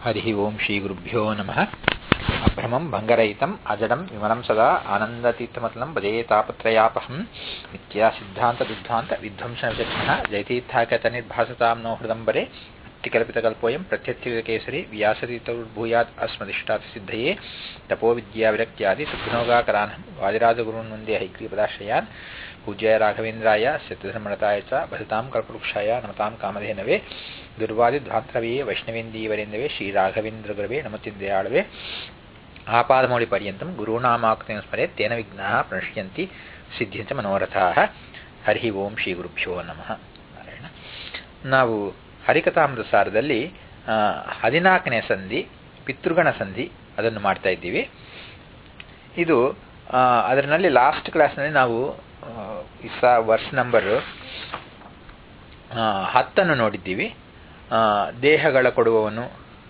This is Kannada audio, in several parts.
हरिः ओं श्रीगुरुभ्यो नमः अभ्रमं भङ्गरहितम् अजडं विमलं सदा आनन्दतीर्थमतलं भजे तापत्रयापहं नित्यासिद्धान्तदुद्धान्तविध्वंसनविचक्षणः जयतीर्थाकतनिर्भासतां नो हृदम्बरे अत्तिकल्पितकल्पोऽयं प्रत्यर्थिकेसरी व्यासतीर्थभूयात् अस्मदिष्टार्थसिद्धये तपोविद्याविरक्त्यादि सुखनोगाकरान् वादिराजगुरून् वन्दे हैग्रीपदाश्रयान् पूज्याय राघवेन्द्राय सत्यधर्मरताय च भजतां कल्पवृक्षाय नमतां कामधेनवे ದುರ್ವಾದಿಧ್ವಾಂತರವೇ ವೈಷ್ಣವೇಂದೀವರೆಂದವೇ ಶ್ರೀರಾಘವೇಂದ್ರಗುರವೇ ನಮತಿದ್ದಯಾಳವೇ ಆಪಾದಮೌಳಿ ಪರ್ಯಂತಂ ಗುರುನಾಮಾಕೃತಿಂ ಸ್ಮರೆ ತೇನ ವಿಘ್ನಾಃ ಪ್ರಣಶ್ಯಂತಿ ಸಿದ್ಧಿಂಚ ಮನೋರಥಾಃ ಹರಿ ಓಂ ಶ್ರೀ ಗುರುಭ್ಯೋ ನಮಃ ನಾರಾಯಣ ನಾವು ಹರಿಕಥಾಮೃತ ಸಾರದಲ್ಲಿ ಹದಿನಾಲ್ಕನೇ ಸಂಧಿ ಪಿತೃಗಣ ಸಂಧಿ ಅದನ್ನು ಮಾಡ್ತಾ ಇದ್ದೀವಿ ಇದು ಅದರಲ್ಲಿ ಲಾಸ್ಟ್ ಕ್ಲಾಸ್ನಲ್ಲಿ ನಾವು ಇಸ ವರ್ಸ್ ನಂಬರ್ ಹತ್ತನ್ನು ನೋಡಿದ್ದೀವಿ ದೇಹಗಳ ಕೊಡುವವನು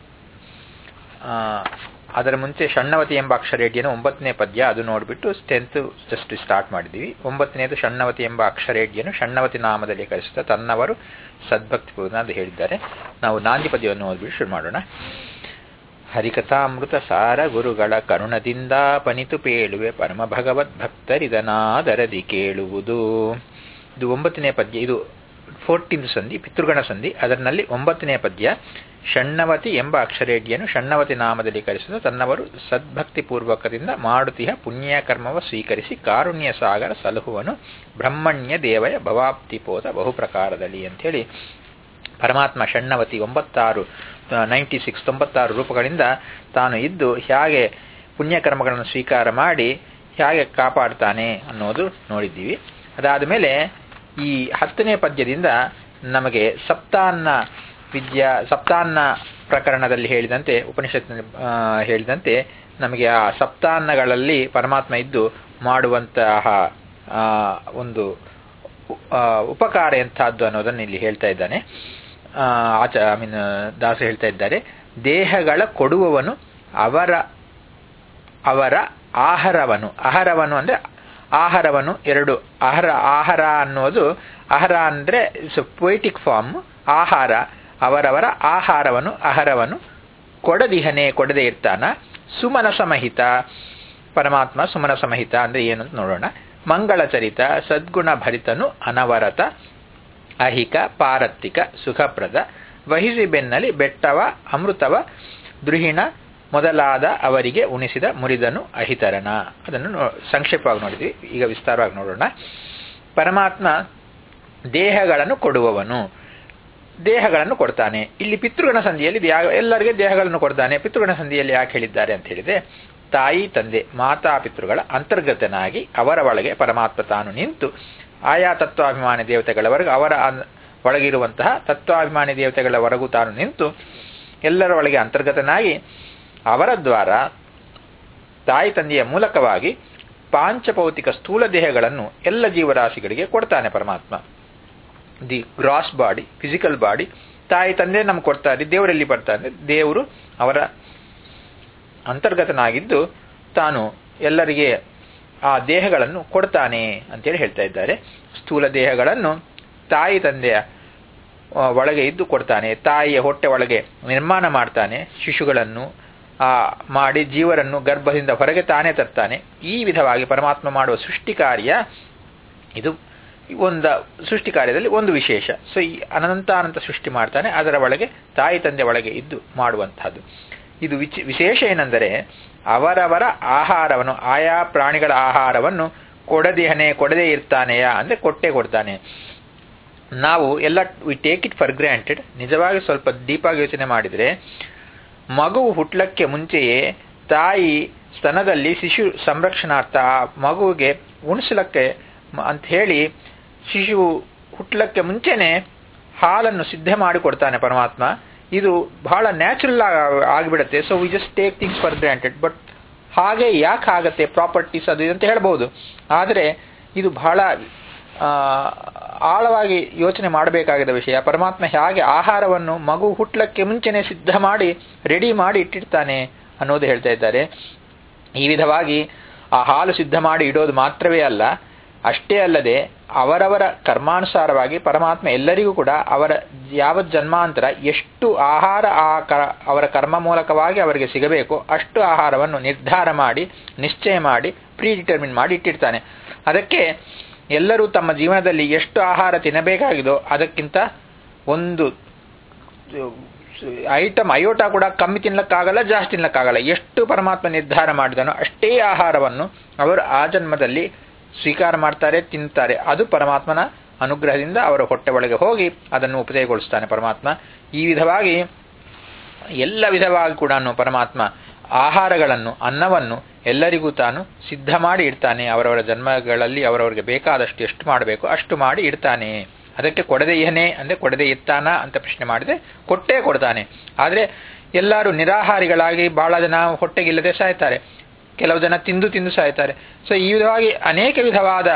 ಅದರ ಮುಂಚೆ ಷಣ್ಣವತಿ ಎಂಬ ಅಕ್ಷರೇಡ್ಯನು ಒಂಬತ್ತನೇ ಪದ್ಯ ಅದು ನೋಡಿಬಿಟ್ಟು ಟೆಂತ್ ಜಸ್ಟ್ ಸ್ಟಾರ್ಟ್ ಮಾಡಿದ್ದೀವಿ ಒಂಬತ್ತನೇದು ಷಣ್ಣವತಿ ಎಂಬ ಅಕ್ಷರೇಡ್ಯನು ಷಣ್ಣವತಿ ನಾಮದಲ್ಲಿ ಕಳಿಸುತ್ತಾ ತನ್ನವರು ಸದ್ಭಕ್ತಿಪೂರ್ಣ ಅಂತ ಹೇಳಿದ್ದಾರೆ ನಾವು ನಾಂದಿ ಪದ್ಯವನ್ನು ಓದ್ಬಿಟ್ಟು ಶುರು ಮಾಡೋಣ ಹರಿಕಥಾಮೃತ ಸಾರ ಗುರುಗಳ ಕರುಣದಿಂದ ಪನಿತು ಪೇಳುವೆ ಪರಮ ಭಗವದ್ ಭಕ್ತರಿದನಾದರದಿ ಕೇಳುವುದು ಇದು ಒಂಬತ್ತನೇ ಪದ್ಯ ಇದು ಫೋರ್ಟೀನ್ ಸಂಧಿ ಪಿತೃಗಣ ಸಂಧಿ ಅದರಲ್ಲಿ ಒಂಬತ್ತನೇ ಪದ್ಯ ಷಣ್ಣವತಿ ಎಂಬ ಅಕ್ಷರೇಡ್ಯನು ಷಣ್ಣವತಿ ನಾಮದಲ್ಲಿ ಕರೆಸಿದ ತನ್ನವರು ಸದ್ಭಕ್ತಿ ಪೂರ್ವಕದಿಂದ ಮಾಡುತ್ತಿಹ ಪುಣ್ಯ ಕರ್ಮವ ಸ್ವೀಕರಿಸಿ ಕಾರುಣ್ಯ ಸಾಗರ ಸಲಹುವನು ಬ್ರಹ್ಮಣ್ಯ ದೇವಯ ಭವಾಪ್ತಿಪೋತ ಬಹುಪ್ರಕಾರದಲ್ಲಿ ಅಂಥೇಳಿ ಪರಮಾತ್ಮ ಷಣ್ಣವತಿ ಒಂಬತ್ತಾರು ನೈಂಟಿ ಸಿಕ್ಸ್ ತೊಂಬತ್ತಾರು ರೂಪಗಳಿಂದ ತಾನು ಇದ್ದು ಹೇಗೆ ಪುಣ್ಯಕರ್ಮಗಳನ್ನು ಸ್ವೀಕಾರ ಮಾಡಿ ಹೇಗೆ ಕಾಪಾಡ್ತಾನೆ ಅನ್ನೋದು ನೋಡಿದ್ದೀವಿ ಅದಾದ ಮೇಲೆ ಈ ಹತ್ತನೇ ಪದ್ಯದಿಂದ ನಮಗೆ ಸಪ್ತಾನ್ನ ವಿದ್ಯಾ ಸಪ್ತಾನ್ನ ಪ್ರಕರಣದಲ್ಲಿ ಹೇಳಿದಂತೆ ಉಪನಿಷತ್ ಹೇಳಿದಂತೆ ನಮಗೆ ಆ ಸಪ್ತಾನ್ನಗಳಲ್ಲಿ ಪರಮಾತ್ಮ ಇದ್ದು ಮಾಡುವಂತಹ ಒಂದು ಉಪಕಾರ ಎಂಥದ್ದು ಅನ್ನೋದನ್ನು ಇಲ್ಲಿ ಹೇಳ್ತಾ ಇದ್ದಾನೆ ಆಚ ಐ ಮೀನ್ ದಾಸ ಹೇಳ್ತಾ ಇದ್ದಾರೆ ದೇಹಗಳ ಕೊಡುವವನು ಅವರ ಅವರ ಆಹಾರವನು ಆಹಾರವನು ಅಂದ್ರೆ ಆಹಾರವನ್ನು ಎರಡು ಆಹಾರ ಆಹಾರ ಅನ್ನೋದು ಆಹಾರ ಅಂದರೆ ಇಟ್ಸ್ ಪೊಯಿಟಿಕ್ ಫಾರ್ಮ್ ಆಹಾರ ಅವರವರ ಆಹಾರವನ್ನು ಆಹಾರವನ್ನು ಕೊಡದಿಹನೆ ಕೊಡದೆ ಇರ್ತಾನ ಸುಮನ ಸಮಹಿತ ಪರಮಾತ್ಮ ಸುಮನ ಸಮಹಿತ ಅಂದ್ರೆ ಏನು ಅಂತ ನೋಡೋಣ ಮಂಗಳ ಚರಿತ ಸದ್ಗುಣ ಭರಿತನು ಅನವರತ ಅಹಿಕ ಪಾರತ್ತಿಕ ಸುಖಪ್ರದ ವಹಿಸಿ ಬೆನ್ನಲಿ ಬೆಟ್ಟವ ಅಮೃತವ ದೃಹಿಣ ಮೊದಲಾದ ಅವರಿಗೆ ಉಣಿಸಿದ ಮುರಿದನು ಅಹಿತರನ ಅದನ್ನು ಸಂಕ್ಷೇಪವಾಗಿ ನೋಡಿದ್ವಿ ಈಗ ವಿಸ್ತಾರವಾಗಿ ನೋಡೋಣ ಪರಮಾತ್ಮ ದೇಹಗಳನ್ನು ಕೊಡುವವನು ದೇಹಗಳನ್ನು ಕೊಡ್ತಾನೆ ಇಲ್ಲಿ ಪಿತೃಗಣ ಸಂಧಿಯಲ್ಲಿ ಎಲ್ಲರಿಗೆ ದೇಹಗಳನ್ನು ಕೊಡ್ತಾನೆ ಪಿತೃಗಣ ಸಂಧಿಯಲ್ಲಿ ಯಾಕೆ ಹೇಳಿದ್ದಾರೆ ಅಂತ ಹೇಳಿದ್ರೆ ತಾಯಿ ತಂದೆ ಮಾತಾ ಪಿತೃಗಳ ಅಂತರ್ಗತನಾಗಿ ಅವರ ಒಳಗೆ ಪರಮಾತ್ಮ ತಾನು ನಿಂತು ಆಯಾ ತತ್ವಾಭಿಮಾನಿ ದೇವತೆಗಳವರೆಗೂ ಅವರ ಒಳಗಿರುವಂತಹ ತತ್ವಾಭಿಮಾನಿ ದೇವತೆಗಳವರೆಗೂ ತಾನು ನಿಂತು ಎಲ್ಲರ ಒಳಗೆ ಅಂತರ್ಗತನಾಗಿ ಅವರ ದ್ವಾರ ತಾಯಿ ತಂದೆಯ ಮೂಲಕವಾಗಿ ಪಾಂಚಭೌತಿಕ ಸ್ಥೂಲ ದೇಹಗಳನ್ನು ಎಲ್ಲ ಜೀವರಾಶಿಗಳಿಗೆ ಕೊಡ್ತಾನೆ ಪರಮಾತ್ಮ the gross body physical body ತಾಯಿ ತಂದೆ ನಮ್ಗೆ ಕೊಡ್ತಾರೆ ದೇವರಲ್ಲಿ ಬರ್ತಾರೆ ದೇವರು ಅವರ ಅಂತರ್ಗತನಾಗಿದ್ದು ತಾನು ಎಲ್ಲರಿಗೆ ಆ ದೇಹಗಳನ್ನು ಕೊಡ್ತಾನೆ ಅಂತೇಳಿ ಹೇಳ್ತಾ ಇದ್ದಾರೆ ಸ್ಥೂಲ ದೇಹಗಳನ್ನು ತಾಯಿ ತಂದೆಯ ಒಳಗೆ ಇದ್ದು ಕೊಡ್ತಾನೆ ತಾಯಿಯ ಹೊಟ್ಟೆ ಒಳಗೆ ನಿರ್ಮಾಣ ಮಾಡ್ತಾನೆ ಶಿಶುಗಳನ್ನು ಆ ಮಾಡಿ ಜೀವರನ್ನು ಗರ್ಭದಿಂದ ಹೊರಗೆ ತಾನೇ ತರ್ತಾನೆ ಈ ವಿಧವಾಗಿ ಪರಮಾತ್ಮ ಮಾಡುವ ಸೃಷ್ಟಿ ಕಾರ್ಯ ಇದು ಒಂದು ಸೃಷ್ಟಿ ಕಾರ್ಯದಲ್ಲಿ ಒಂದು ವಿಶೇಷ ಸೊ ಈ ಅನಂತಾನಂತ ಸೃಷ್ಟಿ ಮಾಡ್ತಾನೆ ಅದರ ಒಳಗೆ ತಾಯಿ ತಂದೆ ಒಳಗೆ ಇದ್ದು ಮಾಡುವಂತಹದ್ದು ಇದು ವಿಶೇಷ ಏನೆಂದರೆ ಅವರವರ ಆಹಾರವನ್ನು ಆಯಾ ಪ್ರಾಣಿಗಳ ಆಹಾರವನ್ನು ಕೊಡದೇಹನೆ ಕೊಡದೇ ಇರ್ತಾನೆಯ ಅಂದ್ರೆ ಕೊಟ್ಟೆ ಕೊಡ್ತಾನೆ ನಾವು ಎಲ್ಲ we take it for granted ನಿಜವಾಗಿ ಸ್ವಲ್ಪ ಡೀಪಾಗಿ ಯೋಚನೆ ಮಾಡಿದರೆ ಮಗುವು ಹುಟ್ಲಕ್ಕೆ ಮುಂಚೆಯೇ ತಾಯಿ ಸ್ತನದಲ್ಲಿ ಶಿಶು ಸಂರಕ್ಷಣಾರ್ಥ ಆ ಮಗುವಿಗೆ ಉಣಿಸಲಕ್ಕೆ ಅಂತ ಹೇಳಿ ಶಿಶು ಹುಟ್ಲಕ್ಕೆ ಮುಂಚೆನೆ ಹಾಲನ್ನು ಸಿದ್ಧ ಮಾಡಿ ಕೊಡ್ತಾನೆ ಪರಮಾತ್ಮ ಇದು ಬಹಳ ನ್ಯಾಚುರಲ್ ಆಗಿಬಿಡುತ್ತೆ so we just take things for granted but ಹಾಗೆ ಯಾಕೆ ಆಗತ್ತೆ ಪ್ರಾಪರ್ಟೀಸ್ ಅದು ಅಂತ ಹೇಳ್ಬೋದು ಆದರೆ ಇದು ಬಹಳ ಆಳವಾಗಿ ಯೋಚನೆ ಮಾಡಬೇಕಾಗಿದ್ದ ವಿಷಯ ಪರಮಾತ್ಮ ಹೇಗೆ ಆಹಾರವನ್ನು ಮಗು ಹುಟ್ಲಕ್ಕೆ ಮುಂಚೆನೆ ಸಿದ್ಧ ಮಾಡಿ ರೆಡಿ ಮಾಡಿ ಇಟ್ಟಿರ್ತಾನೆ ಅನ್ನೋದು ಹೇಳ್ತಾ ಇದ್ದಾರೆ ಈ ವಿಧವಾಗಿ ಆ ಹಾಲು ಸಿದ್ಧ ಮಾಡಿ ಇಡೋದು ಮಾತ್ರವೇ ಅಲ್ಲ ಅಷ್ಟೇ ಅಲ್ಲದೆ ಅವರವರ ಕರ್ಮಾನುಸಾರವಾಗಿ ಪರಮಾತ್ಮ ಎಲ್ಲರಿಗೂ ಕೂಡ ಅವರ ಯಾವ ಜನ್ಮಾಂತರ ಎಷ್ಟು ಆಹಾರ ಆ ಕ ಅವರ ಕರ್ಮ ಮೂಲಕವಾಗಿ ಅವರಿಗೆ ಸಿಗಬೇಕು ಅಷ್ಟು ಆಹಾರವನ್ನು ನಿರ್ಧಾರ ಮಾಡಿ ನಿಶ್ಚಯ ಮಾಡಿ ಪ್ರೀ ಡಿಟರ್ಮಿನ್ ಮಾಡಿ ಇಟ್ಟಿರ್ತಾನೆ ಅದಕ್ಕೆ ಎಲ್ಲರೂ ತಮ್ಮ ಜೀವನದಲ್ಲಿ ಎಷ್ಟು ಆಹಾರ ತಿನ್ನಬೇಕಾಗಿದೋ ಅದಕ್ಕಿಂತ ಒಂದು ಐಟಮ್ ಅಯೋಟ ಕೂಡ ಕಮ್ಮಿ ತಿನ್ಲಕ್ಕಾಗಲ್ಲ ಜಾಸ್ತಿ ತಿನ್ಲಕ್ಕಾಗಲ್ಲ ಎಷ್ಟು ಪರಮಾತ್ಮ ನಿರ್ಧಾರ ಮಾಡಿದನೋ ಅಷ್ಟೇ ಆಹಾರವನ್ನು ಅವರು ಆ ಜನ್ಮದಲ್ಲಿ ಸ್ವೀಕಾರ ಮಾಡ್ತಾರೆ ತಿಂತಾರೆ ಅದು ಪರಮಾತ್ಮನ ಅನುಗ್ರಹದಿಂದ ಅವರ ಹೊಟ್ಟೆ ಒಳಗೆ ಹೋಗಿ ಅದನ್ನು ಉಪಯೋಗಗೊಳಿಸ್ತಾನೆ ಪರಮಾತ್ಮ ಈ ವಿಧವಾಗಿ ಎಲ್ಲ ವಿಧವಾಗಿ ಕೂಡ ಪರಮಾತ್ಮ ಆಹಾರಗಳನ್ನು ಅನ್ನವನ್ನು ಎಲ್ಲರಿಗೂ ತಾನು ಸಿದ್ಧ ಮಾಡಿ ಇಡ್ತಾನೆ ಅವರವರ ಜನ್ಮಗಳಲ್ಲಿ ಅವರವರಿಗೆ ಬೇಕಾದಷ್ಟು ಎಷ್ಟು ಮಾಡಬೇಕು ಅಷ್ಟು ಮಾಡಿ ಇಡ್ತಾನೆ ಅದಕ್ಕೆ ಕೊಡದೆ ಏನೇ ಅಂದರೆ ಕೊಡದೆ ಇತ್ತಾನ ಅಂತ ಪ್ರಶ್ನೆ ಮಾಡಿದೆ ಕೊಟ್ಟೇ ಕೊಡ್ತಾನೆ ಆದರೆ ಎಲ್ಲರೂ ನಿರಾಹಾರಿಗಳಾಗಿ ಬಹಳ ಜನ ಹೊಟ್ಟೆಗಿಲ್ಲದೆ ಸಾಯ್ತಾರೆ ಕೆಲವು ಜನ ತಿಂದು ತಿಂದು ಸಾಯ್ತಾರೆ ಸೊ ಈ ವಿಧವಾಗಿ ಅನೇಕ ವಿಧವಾದ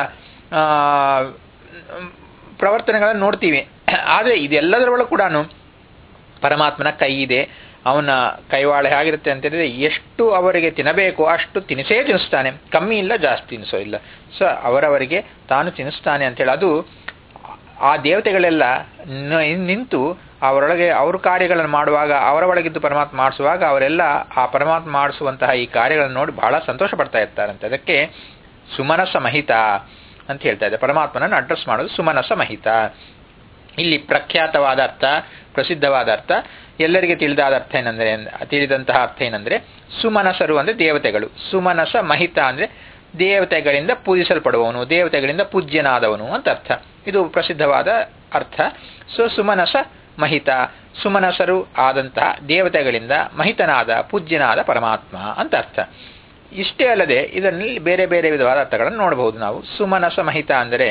ಪ್ರವರ್ತನೆಗಳನ್ನು ನೋಡ್ತೀವಿ ಆದರೆ ಇದೆಲ್ಲದರೊಳಗೆ ಕೂಡ ಪರಮಾತ್ಮನ ಕೈ ಇದೆ ಅವನ ಕೈವಾಳೆ ಹೇಗಿರುತ್ತೆ ಅಂತ ಹೇಳಿದ್ರೆ ಎಷ್ಟು ಅವರಿಗೆ ತಿನ್ನಬೇಕು ಅಷ್ಟು ತಿನಿಸೇ ತಿನ್ನಿಸ್ತಾನೆ ಕಮ್ಮಿ ಇಲ್ಲ ಜಾಸ್ತಿ ತಿನ್ನಿಸೋ ಇಲ್ಲ ಸೊ ಅವರವರಿಗೆ ತಾನು ತಿನ್ನಿಸ್ತಾನೆ ಅಂತೇಳಿ ಅದು ಆ ದೇವತೆಗಳೆಲ್ಲ ನಿಂತು ಅವರೊಳಗೆ ಅವ್ರ ಕಾರ್ಯಗಳನ್ನು ಮಾಡುವಾಗ ಅವರ ಒಳಗಿದ್ದು ಪರಮಾತ್ಮ ಮಾಡಿಸುವಾಗ ಅವರೆಲ್ಲ ಆ ಪರಮಾತ್ಮ ಮಾಡಿಸುವಂತಹ ಈ ಕಾರ್ಯಗಳನ್ನು ನೋಡಿ ಬಹಳ ಸಂತೋಷ ಪಡ್ತಾ ಇರ್ತಾರಂತೆ ಅದಕ್ಕೆ ಸುಮನಸ ಮಹಿತ ಅಂತ ಹೇಳ್ತಾ ಇದೆ ಪರಮಾತ್ಮನನ್ನು ಅಡ್ರೆಸ್ ಮಾಡೋದು ಸುಮನಸ ಮಹಿತ ಇಲ್ಲಿ ಪ್ರಖ್ಯಾತವಾದ ಅರ್ಥ ಪ್ರಸಿದ್ಧವಾದ ಅರ್ಥ ಎಲ್ಲರಿಗೆ ತಿಳಿದಾದ ಅರ್ಥ ಏನಂದ್ರೆ ತಿಳಿದಂತಹ ಅರ್ಥ ಏನಂದ್ರೆ ಸುಮನಸರು ಅಂದ್ರೆ ದೇವತೆಗಳು ಸುಮನಸ ಮಹಿತ ಅಂದ್ರೆ ದೇವತೆಗಳಿಂದ ಪೂಜಿಸಲ್ಪಡುವವನು ದೇವತೆಗಳಿಂದ ಪೂಜ್ಯನಾದವನು ಅಂತ ಅರ್ಥ ಇದು ಪ್ರಸಿದ್ಧವಾದ ಅರ್ಥ ಸೊ ಸುಮನಸ ಮಹಿತ ಸುಮನಸರು ಆದಂತಹ ದೇವತೆಗಳಿಂದ ಮಹಿತನಾದ ಪೂಜ್ಯನಾದ ಪರಮಾತ್ಮ ಅಂತ ಅರ್ಥ ಇಷ್ಟೇ ಅಲ್ಲದೆ ಇದರಲ್ಲಿ ಬೇರೆ ಬೇರೆ ವಿಧವಾದ ಅರ್ಥಗಳನ್ನು ನೋಡಬಹುದು ನಾವು ಸುಮನಸ ಮಹಿತ ಅಂದರೆ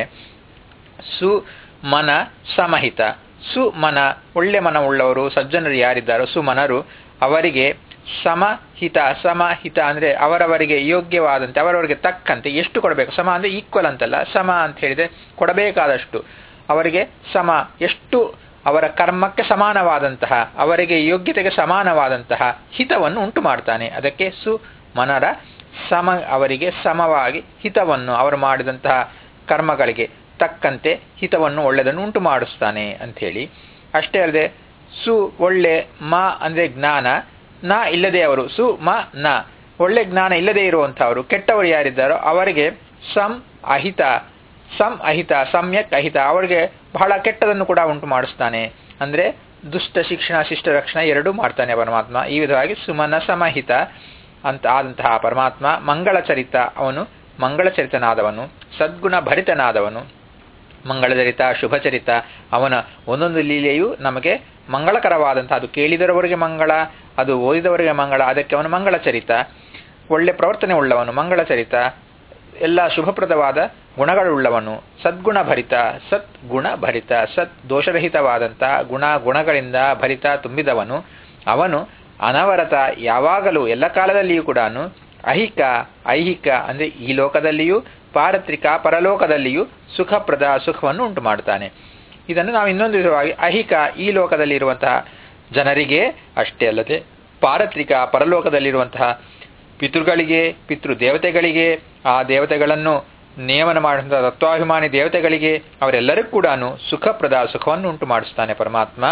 ಸುಮನ ಸಮಹಿತ ಸುಮನ ಒಳ್ಳೆ ಮನ ಉಳ್ಳವರು ಸಜ್ಜನರು ಯಾರಿದ್ದಾರೋ ಸುಮನರು ಅವರಿಗೆ ಸಮಹಿತ ಸಮಹಿತ ಅಂದ್ರೆ ಅವರವರಿಗೆ ಯೋಗ್ಯವಾದಂತೆ ಅವರವರಿಗೆ ತಕ್ಕಂತೆ ಎಷ್ಟು ಕೊಡಬೇಕು ಸಮ ಅಂದ್ರೆ ಈಕ್ವಲ್ ಅಂತಲ್ಲ ಸಮ ಅಂತ ಹೇಳಿದ್ರೆ ಕೊಡಬೇಕಾದಷ್ಟು ಅವರಿಗೆ ಸಮ ಎಷ್ಟು ಅವರ ಕರ್ಮಕ್ಕೆ ಸಮಾನವಾದಂತಹ ಅವರಿಗೆ ಯೋಗ್ಯತೆಗೆ ಸಮಾನವಾದಂತಹ ಹಿತವನ್ನು ಉಂಟು ಮಾಡ್ತಾನೆ ಅದಕ್ಕೆ ಸುಮನರ ಸಮ ಅವರಿಗೆ ಸಮವಾಗಿ ಹಿತವನ್ನು ಅವರು ಮಾಡಿದಂತಹ ಕರ್ಮಗಳಿಗೆ ತಕ್ಕಂತೆ ಹಿತವನ್ನು ಒಳ್ಳೆಯದನ್ನು ಉಂಟು ಮಾಡಿಸ್ತಾನೆ ಅಂಥೇಳಿ ಅಷ್ಟೇ ಅಲ್ಲದೆ ಸು ಒಳ್ಳೆ ಮ ಅಂದರೆ ಜ್ಞಾನ ನ ಇಲ್ಲದೆ ಅವರು ಸು ಮ ನ ಒಳ್ಳೆ ಜ್ಞಾನ ಇಲ್ಲದೆ ಇರುವಂಥವರು ಕೆಟ್ಟವರು ಯಾರಿದ್ದಾರೋ ಅವರಿಗೆ ಸಂ ಅಹಿತ ಸಂ ಅಹಿತ ಸಮ್ಯಕ್ ಅಹಿತ ಅವರಿಗೆ ಬಹಳ ಕೆಟ್ಟದನ್ನು ಕೂಡ ಉಂಟು ಮಾಡಿಸ್ತಾನೆ ಅಂದರೆ ದುಷ್ಟ ಶಿಕ್ಷಣ ಶಿಷ್ಟ ರಕ್ಷಣೆ ಎರಡೂ ಮಾಡ್ತಾನೆ ಪರಮಾತ್ಮ ಈ ವಿಧವಾಗಿ ಸುಮನ ಸಮಹಿತ ಅಂತ ಆದಂತಹ ಪರಮಾತ್ಮ ಮಂಗಳಚರಿತ ಅವನು ಮಂಗಳಚರಿತನಾದವನು ಸದ್ಗುಣ ಭರಿತನಾದವನು ಮಂಗಳಚರಿತ ಶುಭಚರಿತ ಅವನ ಒಂದೊಂದು ಲೀಲೆಯು ನಮಗೆ ಮಂಗಳಕರವಾದಂತಹ ಅದು ಕೇಳಿದರವರಿಗೆ ಮಂಗಳ ಅದು ಓದಿದವರಿಗೆ ಮಂಗಳ ಅದಕ್ಕೆ ಅವನು ಮಂಗಳಚರಿತ ಒಳ್ಳೆ ಪ್ರವರ್ತನೆ ಉಳ್ಳವನು ಮಂಗಳಚರಿತ ಎಲ್ಲ ಶುಭಪ್ರದವಾದ ಗುಣಗಳುಳ್ಳವನು ಸದ್ಗುಣ ಭರಿತ ಸತ್ ಗುಣ ಭರಿತ ಸತ್ ದೋಷರಹಿತವಾದಂತಹ ಗುಣ ಗುಣಗಳಿಂದ ಭರಿತ ತುಂಬಿದವನು ಅವನು ಅನವರತ ಯಾವಾಗಲೂ ಎಲ್ಲ ಕಾಲದಲ್ಲಿಯೂ ಕೂಡ ಅಹಿಕ ಐಹಿಕ ಅಂದರೆ ಈ ಲೋಕದಲ್ಲಿಯೂ ಪಾರತ್ರಿಕ ಪರಲೋಕದಲ್ಲಿಯೂ ಸುಖಪ್ರದ ಸುಖವನ್ನು ಉಂಟು ಮಾಡುತ್ತಾನೆ ಇದನ್ನು ನಾವು ಇನ್ನೊಂದು ವಿಧವಾಗಿ ಅಹಿಕ ಈ ಲೋಕದಲ್ಲಿ ಇರುವಂತಹ ಜನರಿಗೆ ಅಷ್ಟೇ ಅಲ್ಲದೆ ಪಾರತ್ರಿಕ ಪರಲೋಕದಲ್ಲಿರುವಂತಹ ಪಿತೃಗಳಿಗೆ ಪಿತೃ ದೇವತೆಗಳಿಗೆ ಆ ದೇವತೆಗಳನ್ನು ನೇಮನ ಮಾಡುವಂತಹ ತತ್ವಾಭಿಮಾನಿ ದೇವತೆಗಳಿಗೆ ಅವರೆಲ್ಲರಿಗೂ ಕೂಡ ಸುಖಪ್ರದ ಸುಖವನ್ನು ಉಂಟು ಮಾಡಿಸ್ತಾನೆ ಪರಮಾತ್ಮ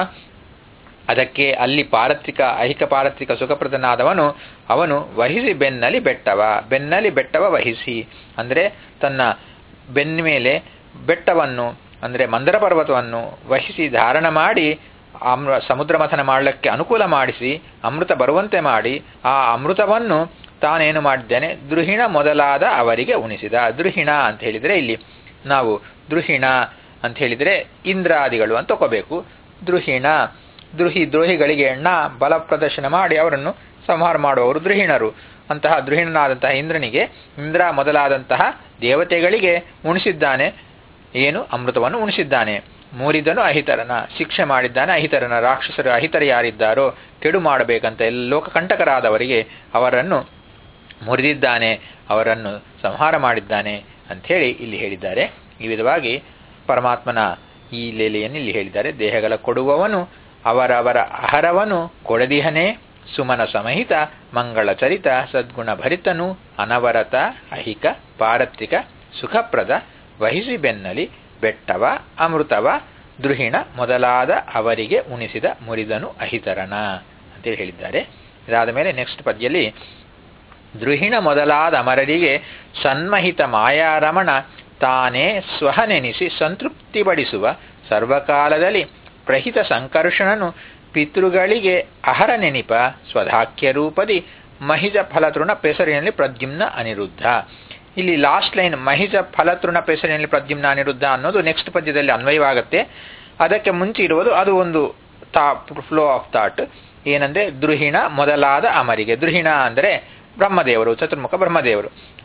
ಅದಕ್ಕೆ ಅಲ್ಲಿ ಪಾರತ್ರಿಕ ಐಹಿಕ ಪಾರತ್ರಿಕ ಸುಖಪ್ರದನಾದವನು ಅವನು ವಹಿಸಿ ಬೆನ್ನಲಿ ಬೆಟ್ಟವ ಬೆನ್ನಲಿ ಬೆಟ್ಟವ ವಹಿಸಿ ಅಂದರೆ ತನ್ನ ಬೆನ್ನ ಮೇಲೆ ಬೆಟ್ಟವನ್ನು ಅಂದರೆ ಮಂದರ ಪರ್ವತವನ್ನು ವಹಿಸಿ ಧಾರಣ ಮಾಡಿ ಅಮೃ ಸಮುದ್ರ ಮಥನ ಮಾಡಲಿಕ್ಕೆ ಅನುಕೂಲ ಮಾಡಿಸಿ ಅಮೃತ ಬರುವಂತೆ ಮಾಡಿ ಆ ಅಮೃತವನ್ನು ತಾನೇನು ಮಾಡಿದ್ದೇನೆ ದೃಹಿಣ ಮೊದಲಾದ ಅವರಿಗೆ ಉಣಿಸಿದ ದೃಹಿಣ ಅಂತ ಹೇಳಿದರೆ ಇಲ್ಲಿ ನಾವು ದೃಹಿಣ ಅಂತ ಹೇಳಿದರೆ ಇಂದ್ರಾದಿಗಳು ಅಂತ ತಗೋಬೇಕು ದೃಹಿಣ ದ್ರೋಹಿ ದ್ರೋಹಿಗಳಿಗೆ ಎಣ್ಣ ಬಲ ಪ್ರದರ್ಶನ ಮಾಡಿ ಅವರನ್ನು ಸಂಹಾರ ಮಾಡುವವರು ದೃಹಿಣರು ಅಂತಹ ದೃಹಿಣನಾದಂತಹ ಇಂದ್ರನಿಗೆ ಇಂದ್ರ ಮೊದಲಾದಂತಹ ದೇವತೆಗಳಿಗೆ ಉಣಿಸಿದ್ದಾನೆ ಏನು ಅಮೃತವನ್ನು ಉಣಿಸಿದ್ದಾನೆ ಮೂರಿದನು ಅಹಿತರನ ಶಿಕ್ಷೆ ಮಾಡಿದ್ದಾನೆ ಅಹಿತರನ ರಾಕ್ಷಸರು ಅಹಿತರ ಯಾರಿದ್ದಾರೋ ಕೆಡು ಮಾಡಬೇಕಂತ ಎಲ್ಲ ಲೋಕಕಂಟಕರಾದವರಿಗೆ ಅವರನ್ನು ಮುರಿದಿದ್ದಾನೆ ಅವರನ್ನು ಸಂಹಾರ ಮಾಡಿದ್ದಾನೆ ಅಂಥೇಳಿ ಇಲ್ಲಿ ಹೇಳಿದ್ದಾರೆ ಈ ವಿಧವಾಗಿ ಪರಮಾತ್ಮನ ಈ ಲೀಲೆಯನ್ನು ಇಲ್ಲಿ ಹೇಳಿದ್ದಾರೆ ದೇಹಗಳ ಕೊಡುವವನು ಅವರವರ ಅಹರವನು ಕೊಡದಿಹನೇ ಸುಮನ ಸಮಹಿತ ಮಂಗಳ ಚರಿತ ಸದ್ಗುಣ ಭರಿತನು ಅನವರತ ಅಹಿಕ ಪಾರತ್ರಿಕ ಸುಖಪ್ರದ ವಹಿಸಿ ಬೆನ್ನಲಿ ಬೆಟ್ಟವ ಅಮೃತವ ದೃಹಿಣ ಮೊದಲಾದ ಅವರಿಗೆ ಉಣಿಸಿದ ಮುರಿದನು ಅಹಿತರಣ ಅಂತೇಳಿ ಹೇಳಿದ್ದಾರೆ ಇದಾದ ಮೇಲೆ ನೆಕ್ಸ್ಟ್ ಪದ್ಯದಲ್ಲಿ ದೃಹಿಣ ಮೊದಲಾದ ಅಮರರಿಗೆ ಸನ್ಮಹಿತ ಮಾಯಾರಮಣ ತಾನೇ ಸ್ವಹನೆನಿಸಿ ಸಂತೃಪ್ತಿಪಡಿಸುವ ಸರ್ವಕಾಲದಲ್ಲಿ ಪ್ರಹಿತ ಸಂಕರ್ಷಣನು ಪಿತೃಗಳಿಗೆ ಅಹರ ನೆನಿಪ ಸ್ವಧಾಕ್ಯ ರೂಪದಿ ಮಹಿಜ ಫಲತೃಣ ಪೆಸರಿನಲ್ಲಿ ಪ್ರದ್ಯುಮ್ನ ಅನಿರುದ್ಧ ಇಲ್ಲಿ ಲಾಸ್ಟ್ ಲೈನ್ ಮಹಿಜ ಫಲತೃಣ ಪೆಸರಿನಲ್ಲಿ ಪ್ರದ್ಯುಮ್ನ ಅನಿರುದ್ಧ ಅನ್ನೋದು ನೆಕ್ಸ್ಟ್ ಪದ್ಯದಲ್ಲಿ ಅನ್ವಯವಾಗುತ್ತೆ ಅದಕ್ಕೆ ಮುಂಚೆ ಇರುವುದು ಅದು ಒಂದು ಥಾ ಫ್ಲೋ ಆಫ್ ಥಾಟ್ ಏನಂದ್ರೆ ದೃಹಿಣ ಮೊದಲಾದ ಅಮರಿಗೆ ದೃಹಿಣ ಅಂದರೆ ಬ್ರಹ್ಮದೇವರು ಚತುರ್ಮುಖ ಬ್ರಹ್ಮದೇವರು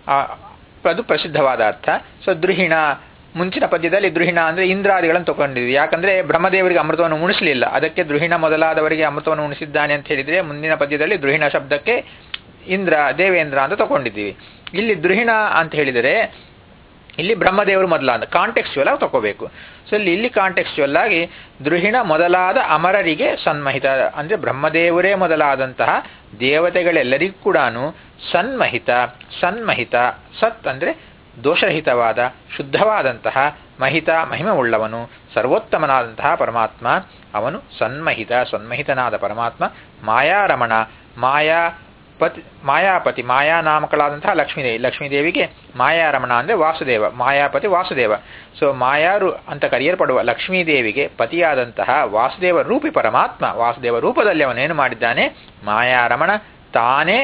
ಅದು ಪ್ರಸಿದ್ಧವಾದ ಅರ್ಥ ಸೊ ದೃಹಿಣ ಮುಂಚಿನ ಪದ್ಯದಲ್ಲಿ ದೃಹಿಣ ಅಂದ್ರೆ ಇಂದ್ರಾದಿಗಳನ್ನು ತಗೊಂಡಿದ್ವಿ ಯಾಕಂದ್ರೆ ಬ್ರಹ್ಮದೇವರಿಗೆ ಅಮೃತವನ್ನು ಉಣಿಸಲಿಲ್ಲ ಅದಕ್ಕೆ ದೃಹಿಣ ಮೊದಲಾದವರಿಗೆ ಅಮೃತವನ್ನು ಉಣಿಸಿದ್ದಾನೆ ಅಂತ ಹೇಳಿದ್ರೆ ಮುಂದಿನ ಪದ್ಯದಲ್ಲಿ ದೃಹಿಣ ಶಬ್ದಕ್ಕೆ ಇಂದ್ರ ದೇವೇಂದ್ರ ಅಂತ ತಗೊಂಡಿದ್ದೀವಿ ಇಲ್ಲಿ ದೃಹಿಣ ಅಂತ ಹೇಳಿದರೆ ಇಲ್ಲಿ ಬ್ರಹ್ಮದೇವರು ಮೊದಲಾದ ಕಾಂಟೆಕ್ಸ್ಚುವಲ್ ಆಗಿ ತಗೋಬೇಕು ಸೊ ಇಲ್ಲಿ ಇಲ್ಲಿ ಕಾಂಟೆಕ್ಸ್ಚುವಲ್ ಆಗಿ ದೃಹಿಣ ಮೊದಲಾದ ಅಮರರಿಗೆ ಸನ್ಮಹಿತ ಅಂದ್ರೆ ಬ್ರಹ್ಮದೇವರೇ ಮೊದಲಾದಂತಹ ದೇವತೆಗಳೆಲ್ಲರಿಗೂ ಕೂಡ ಸನ್ಮಹಿತ ಸನ್ಮಹಿತ ಸತ್ ಅಂದ್ರೆ ದೋಷರಹಿತವಾದ ಶುದ್ಧವಾದಂತಹ ಮಹಿತ ಮಹಿಮೆ ಉಳ್ಳವನು ಸರ್ವೋತ್ತಮನಾದಂತಹ ಪರಮಾತ್ಮ ಅವನು ಸನ್ಮಹಿತ ಸನ್ಮಹಿತನಾದ ಪರಮಾತ್ಮ ಮಾಯಾರಮಣ ಮಾಯಾ ಪತಿ ಮಾಯಾಪತಿ ಮಾಯಾ ನಾಮಕಳಾದಂತಹ ಲಕ್ಷ್ಮೀದೇವಿ ಲಕ್ಷ್ಮೀದೇವಿಗೆ ಮಾಯಾರಮಣ ಅಂದರೆ ವಾಸುದೇವ ಮಾಯಾಪತಿ ವಾಸುದೇವ ಸೊ ಮಾಯಾರು ಅಂತ ಕರೆಯಲ್ಪಡುವ ಲಕ್ಷ್ಮೀದೇವಿಗೆ ಪತಿಯಾದಂತಹ ವಾಸುದೇವ ರೂಪಿ ಪರಮಾತ್ಮ ವಾಸುದೇವ ರೂಪದಲ್ಲಿ ಅವನೇನು ಮಾಡಿದ್ದಾನೆ ಮಾಯಾರಮಣ ತಾನೇ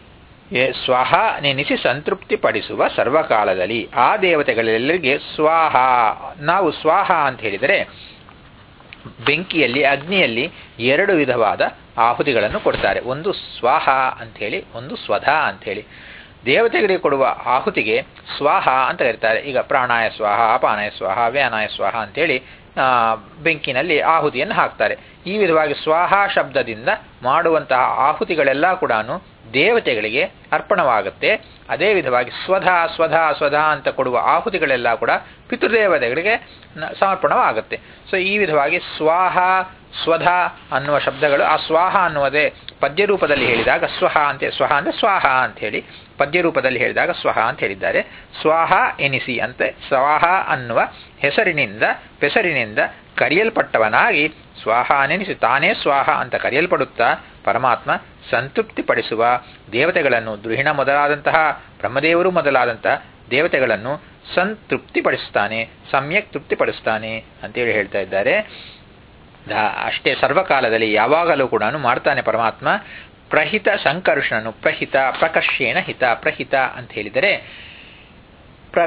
ಸ್ವಹ ನೆನೆಸಿ ಸಂತೃಪ್ತಿ ಪಡಿಸುವ ಸರ್ವಕಾಲದಲ್ಲಿ ಆ ದೇವತೆಗಳೆಲ್ಲರಿಗೆ ಸ್ವಾಹ ನಾವು ಸ್ವಾಹ ಅಂತ ಹೇಳಿದರೆ ಬೆಂಕಿಯಲ್ಲಿ ಅಗ್ನಿಯಲ್ಲಿ ಎರಡು ವಿಧವಾದ ಆಹುತಿಗಳನ್ನು ಕೊಡ್ತಾರೆ ಒಂದು ಸ್ವಾಹ ಅಂಥೇಳಿ ಒಂದು ಸ್ವಧ ಅಂಥೇಳಿ ದೇವತೆಗಳಿಗೆ ಕೊಡುವ ಆಹುತಿಗೆ ಸ್ವಾಹ ಅಂತ ಕರೀತಾರೆ ಈಗ ಪ್ರಾಣಾಯ ಸ್ವಾಹ ಅಪಾನಾಯ ಸ್ವಾಹ ವ್ಯಾನಾಯ ಸ್ವಾಹ ಅಂತೇಳಿ ಬೆಂಕಿನಲ್ಲಿ ಆಹುತಿಯನ್ನು ಹಾಕ್ತಾರೆ ಈ ವಿಧವಾಗಿ ಸ್ವಾಹ ಶಬ್ದದಿಂದ ಮಾಡುವಂತಹ ಆಹುತಿಗಳೆಲ್ಲ ಕೂಡ ದೇವತೆಗಳಿಗೆ ಅರ್ಪಣವಾಗುತ್ತೆ ಅದೇ ವಿಧವಾಗಿ ಸ್ವಧ ಸ್ವಧ ಸ್ವಧ ಅಂತ ಕೊಡುವ ಆಹುತಿಗಳೆಲ್ಲ ಕೂಡ ಪಿತೃದೇವತೆಗಳಿಗೆ ಸಮರ್ಪಣವಾಗುತ್ತೆ ಸೊ ಈ ವಿಧವಾಗಿ ಸ್ವಾಹ ಸ್ವಧ ಅನ್ನುವ ಶಬ್ದಗಳು ಆ ಸ್ವಾಹ ಅನ್ನುವುದೇ ಪದ್ಯ ರೂಪದಲ್ಲಿ ಹೇಳಿದಾಗ ಸ್ವಹ ಅಂತ ಸ್ವಹ ಅಂದ್ರೆ ಸ್ವಾಹ ಅಂತ ಹೇಳಿ ಪದ್ಯ ರೂಪದಲ್ಲಿ ಹೇಳಿದಾಗ ಸ್ವಹ ಅಂತ ಹೇಳಿದ್ದಾರೆ ಸ್ವಾಹ ಎನಿಸಿ ಅಂತ ಸ್ವಾಹ ಅನ್ನುವ ಹೆಸರಿನಿಂದ ಪೆಸರಿನಿಂದ ಕರೆಯಲ್ಪಟ್ಟವನಾಗಿ ಸ್ವಾಹ ನೆನೆಸಿ ತಾನೇ ಸ್ವಾಹ ಅಂತ ಕರೆಯಲ್ಪಡುತ್ತಾ ಪರಮಾತ್ಮ ಸಂತೃಪ್ತಿಪಡಿಸುವ ದೇವತೆಗಳನ್ನು ದೃಹಿಣ ಮೊದಲಾದಂತಹ ಬ್ರಹ್ಮದೇವರು ಮೊದಲಾದಂತಹ ದೇವತೆಗಳನ್ನು ಸಂತೃಪ್ತಿಪಡಿಸ್ತಾನೆ ಸಮ್ಯಕ್ ತೃಪ್ತಿಪಡಿಸ್ತಾನೆ ಅಂತೇಳಿ ಹೇಳ್ತಾ ಇದ್ದಾರೆ ಅಷ್ಟೇ ಸರ್ವಕಾಲದಲ್ಲಿ ಯಾವಾಗಲೂ ಕೂಡ ಮಾಡ್ತಾನೆ ಪರಮಾತ್ಮ ಪ್ರಹಿತ ಸಂಕರ್ಷಣನು ಪ್ರಹಿತ ಪ್ರಕರ್ಷೇಣ ಹಿತ ಪ್ರಹಿತ ಅಂತ ಹೇಳಿದರೆ ಪ್ರ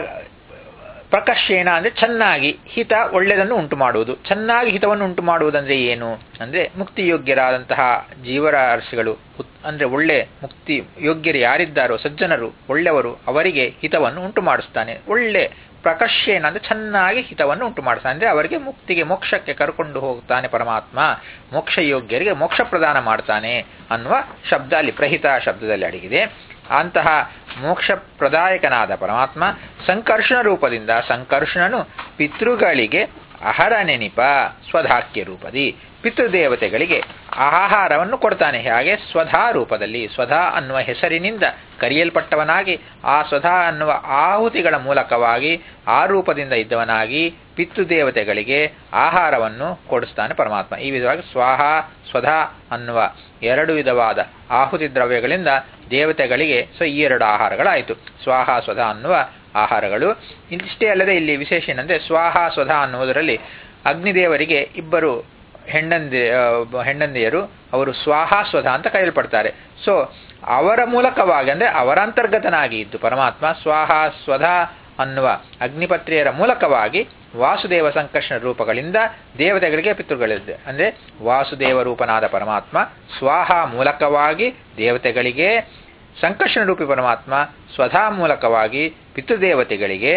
ಪ್ರಕರ್ಷೇಣ ಅಂದರೆ ಚೆನ್ನಾಗಿ ಹಿತ ಒಳ್ಳೆಯದನ್ನು ಉಂಟು ಮಾಡುವುದು ಚೆನ್ನಾಗಿ ಹಿತವನ್ನು ಉಂಟು ಮಾಡುವುದಂದ್ರೆ ಏನು ಅಂದರೆ ಮುಕ್ತಿಯೋಗ್ಯರಾದಂತಹ ಜೀವರಾಶಿಗಳು ಅಂದರೆ ಒಳ್ಳೆ ಮುಕ್ತಿ ಯೋಗ್ಯರು ಯಾರಿದ್ದಾರೋ ಸಜ್ಜನರು ಒಳ್ಳೆಯವರು ಅವರಿಗೆ ಹಿತವನ್ನು ಉಂಟು ಮಾಡಿಸ್ತಾನೆ ಒಳ್ಳೆ ಪ್ರಕರ್ಷೇನ ಅಂದರೆ ಚೆನ್ನಾಗಿ ಹಿತವನ್ನು ಉಂಟು ಮಾಡಿಸ್ತಾನೆ ಅಂದರೆ ಅವರಿಗೆ ಮುಕ್ತಿಗೆ ಮೋಕ್ಷಕ್ಕೆ ಕರ್ಕೊಂಡು ಹೋಗ್ತಾನೆ ಪರಮಾತ್ಮ ಮೋಕ್ಷ ಯೋಗ್ಯರಿಗೆ ಮೋಕ್ಷ ಪ್ರದಾನ ಮಾಡ್ತಾನೆ ಅನ್ನುವ ಶಬ್ದ ಅಲ್ಲಿ ಪ್ರಹಿತ ಶಬ್ದದಲ್ಲಿ ಅಡಗಿದೆ ಅಂತಹ ಮೋಕ್ಷ ಪ್ರದಾಯಕನಾದ ಪರಮಾತ್ಮ ಸಂಕರ್ಷಣ ರೂಪದಿಂದ ಸಂಕರ್ಷಣನು ಪಿತೃಗಳಿಗೆ ಅಹರ ನೆನಿಪ ಸ್ವಧಾಕ್ಯ ರೂಪದಿ ಪಿತೃದೇವತೆಗಳಿಗೆ ಆಹಾರವನ್ನು ಕೊಡ್ತಾನೆ ಹಾಗೆ ಸ್ವಧಾ ರೂಪದಲ್ಲಿ ಸ್ವಧಾ ಅನ್ನುವ ಹೆಸರಿನಿಂದ ಕರೆಯಲ್ಪಟ್ಟವನಾಗಿ ಆ ಸ್ವಧಾ ಅನ್ನುವ ಆಹುತಿಗಳ ಮೂಲಕವಾಗಿ ಆ ರೂಪದಿಂದ ಇದ್ದವನಾಗಿ ಪಿತೃದೇವತೆಗಳಿಗೆ ಆಹಾರವನ್ನು ಕೊಡಿಸ್ತಾನೆ ಪರಮಾತ್ಮ ಈ ವಿಧವಾಗಿ ಸ್ವಾಹ ಸ್ವಧಾ ಅನ್ನುವ ಎರಡು ವಿಧವಾದ ಆಹುತಿ ದ್ರವ್ಯಗಳಿಂದ ದೇವತೆಗಳಿಗೆ ಸೊ ಈ ಎರಡು ಆಹಾರಗಳಾಯಿತು ಸ್ವಾಹ ಸ್ವಧಾ ಅನ್ನುವ ಆಹಾರಗಳು ಇಷ್ಟೇ ಅಲ್ಲದೆ ಇಲ್ಲಿ ವಿಶೇಷ ಏನಂದ್ರೆ ಸ್ವಾಹ ಸ್ವಧಾ ಅನ್ನುವುದರಲ್ಲಿ ಅಗ್ನಿದೇವರಿಗೆ ಇಬ್ಬರು ಹೆಣ್ಣಂದಿ ಹೆಣ್ಣಂದಿಯರು ಅವರು ಸ್ವಾಹ ಸ್ವಧ ಅಂತ ಕರೆಯಲ್ಪಡ್ತಾರೆ ಸೊ ಅವರ ಮೂಲಕವಾಗಿ ಅಂದರೆ ಅವರ ಅಂತರ್ಗತನಾಗಿ ಇದ್ದು ಪರಮಾತ್ಮ ಸ್ವಾಹ ಸ್ವಧ ಅನ್ನುವ ಅಗ್ನಿಪತ್ರಿಯರ ಮೂಲಕವಾಗಿ ವಾಸುದೇವ ಸಂಕರ್ಷಣ ರೂಪಗಳಿಂದ ದೇವತೆಗಳಿಗೆ ಪಿತೃಗಳಿದೆ ಅಂದರೆ ವಾಸುದೇವ ರೂಪನಾದ ಪರಮಾತ್ಮ ಸ್ವಾಹ ಮೂಲಕವಾಗಿ ದೇವತೆಗಳಿಗೆ ಸಂಕರ್ಷಣ ರೂಪಿ ಪರಮಾತ್ಮ ಸ್ವಧಾ ಮೂಲಕವಾಗಿ ಪಿತೃದೇವತೆಗಳಿಗೆ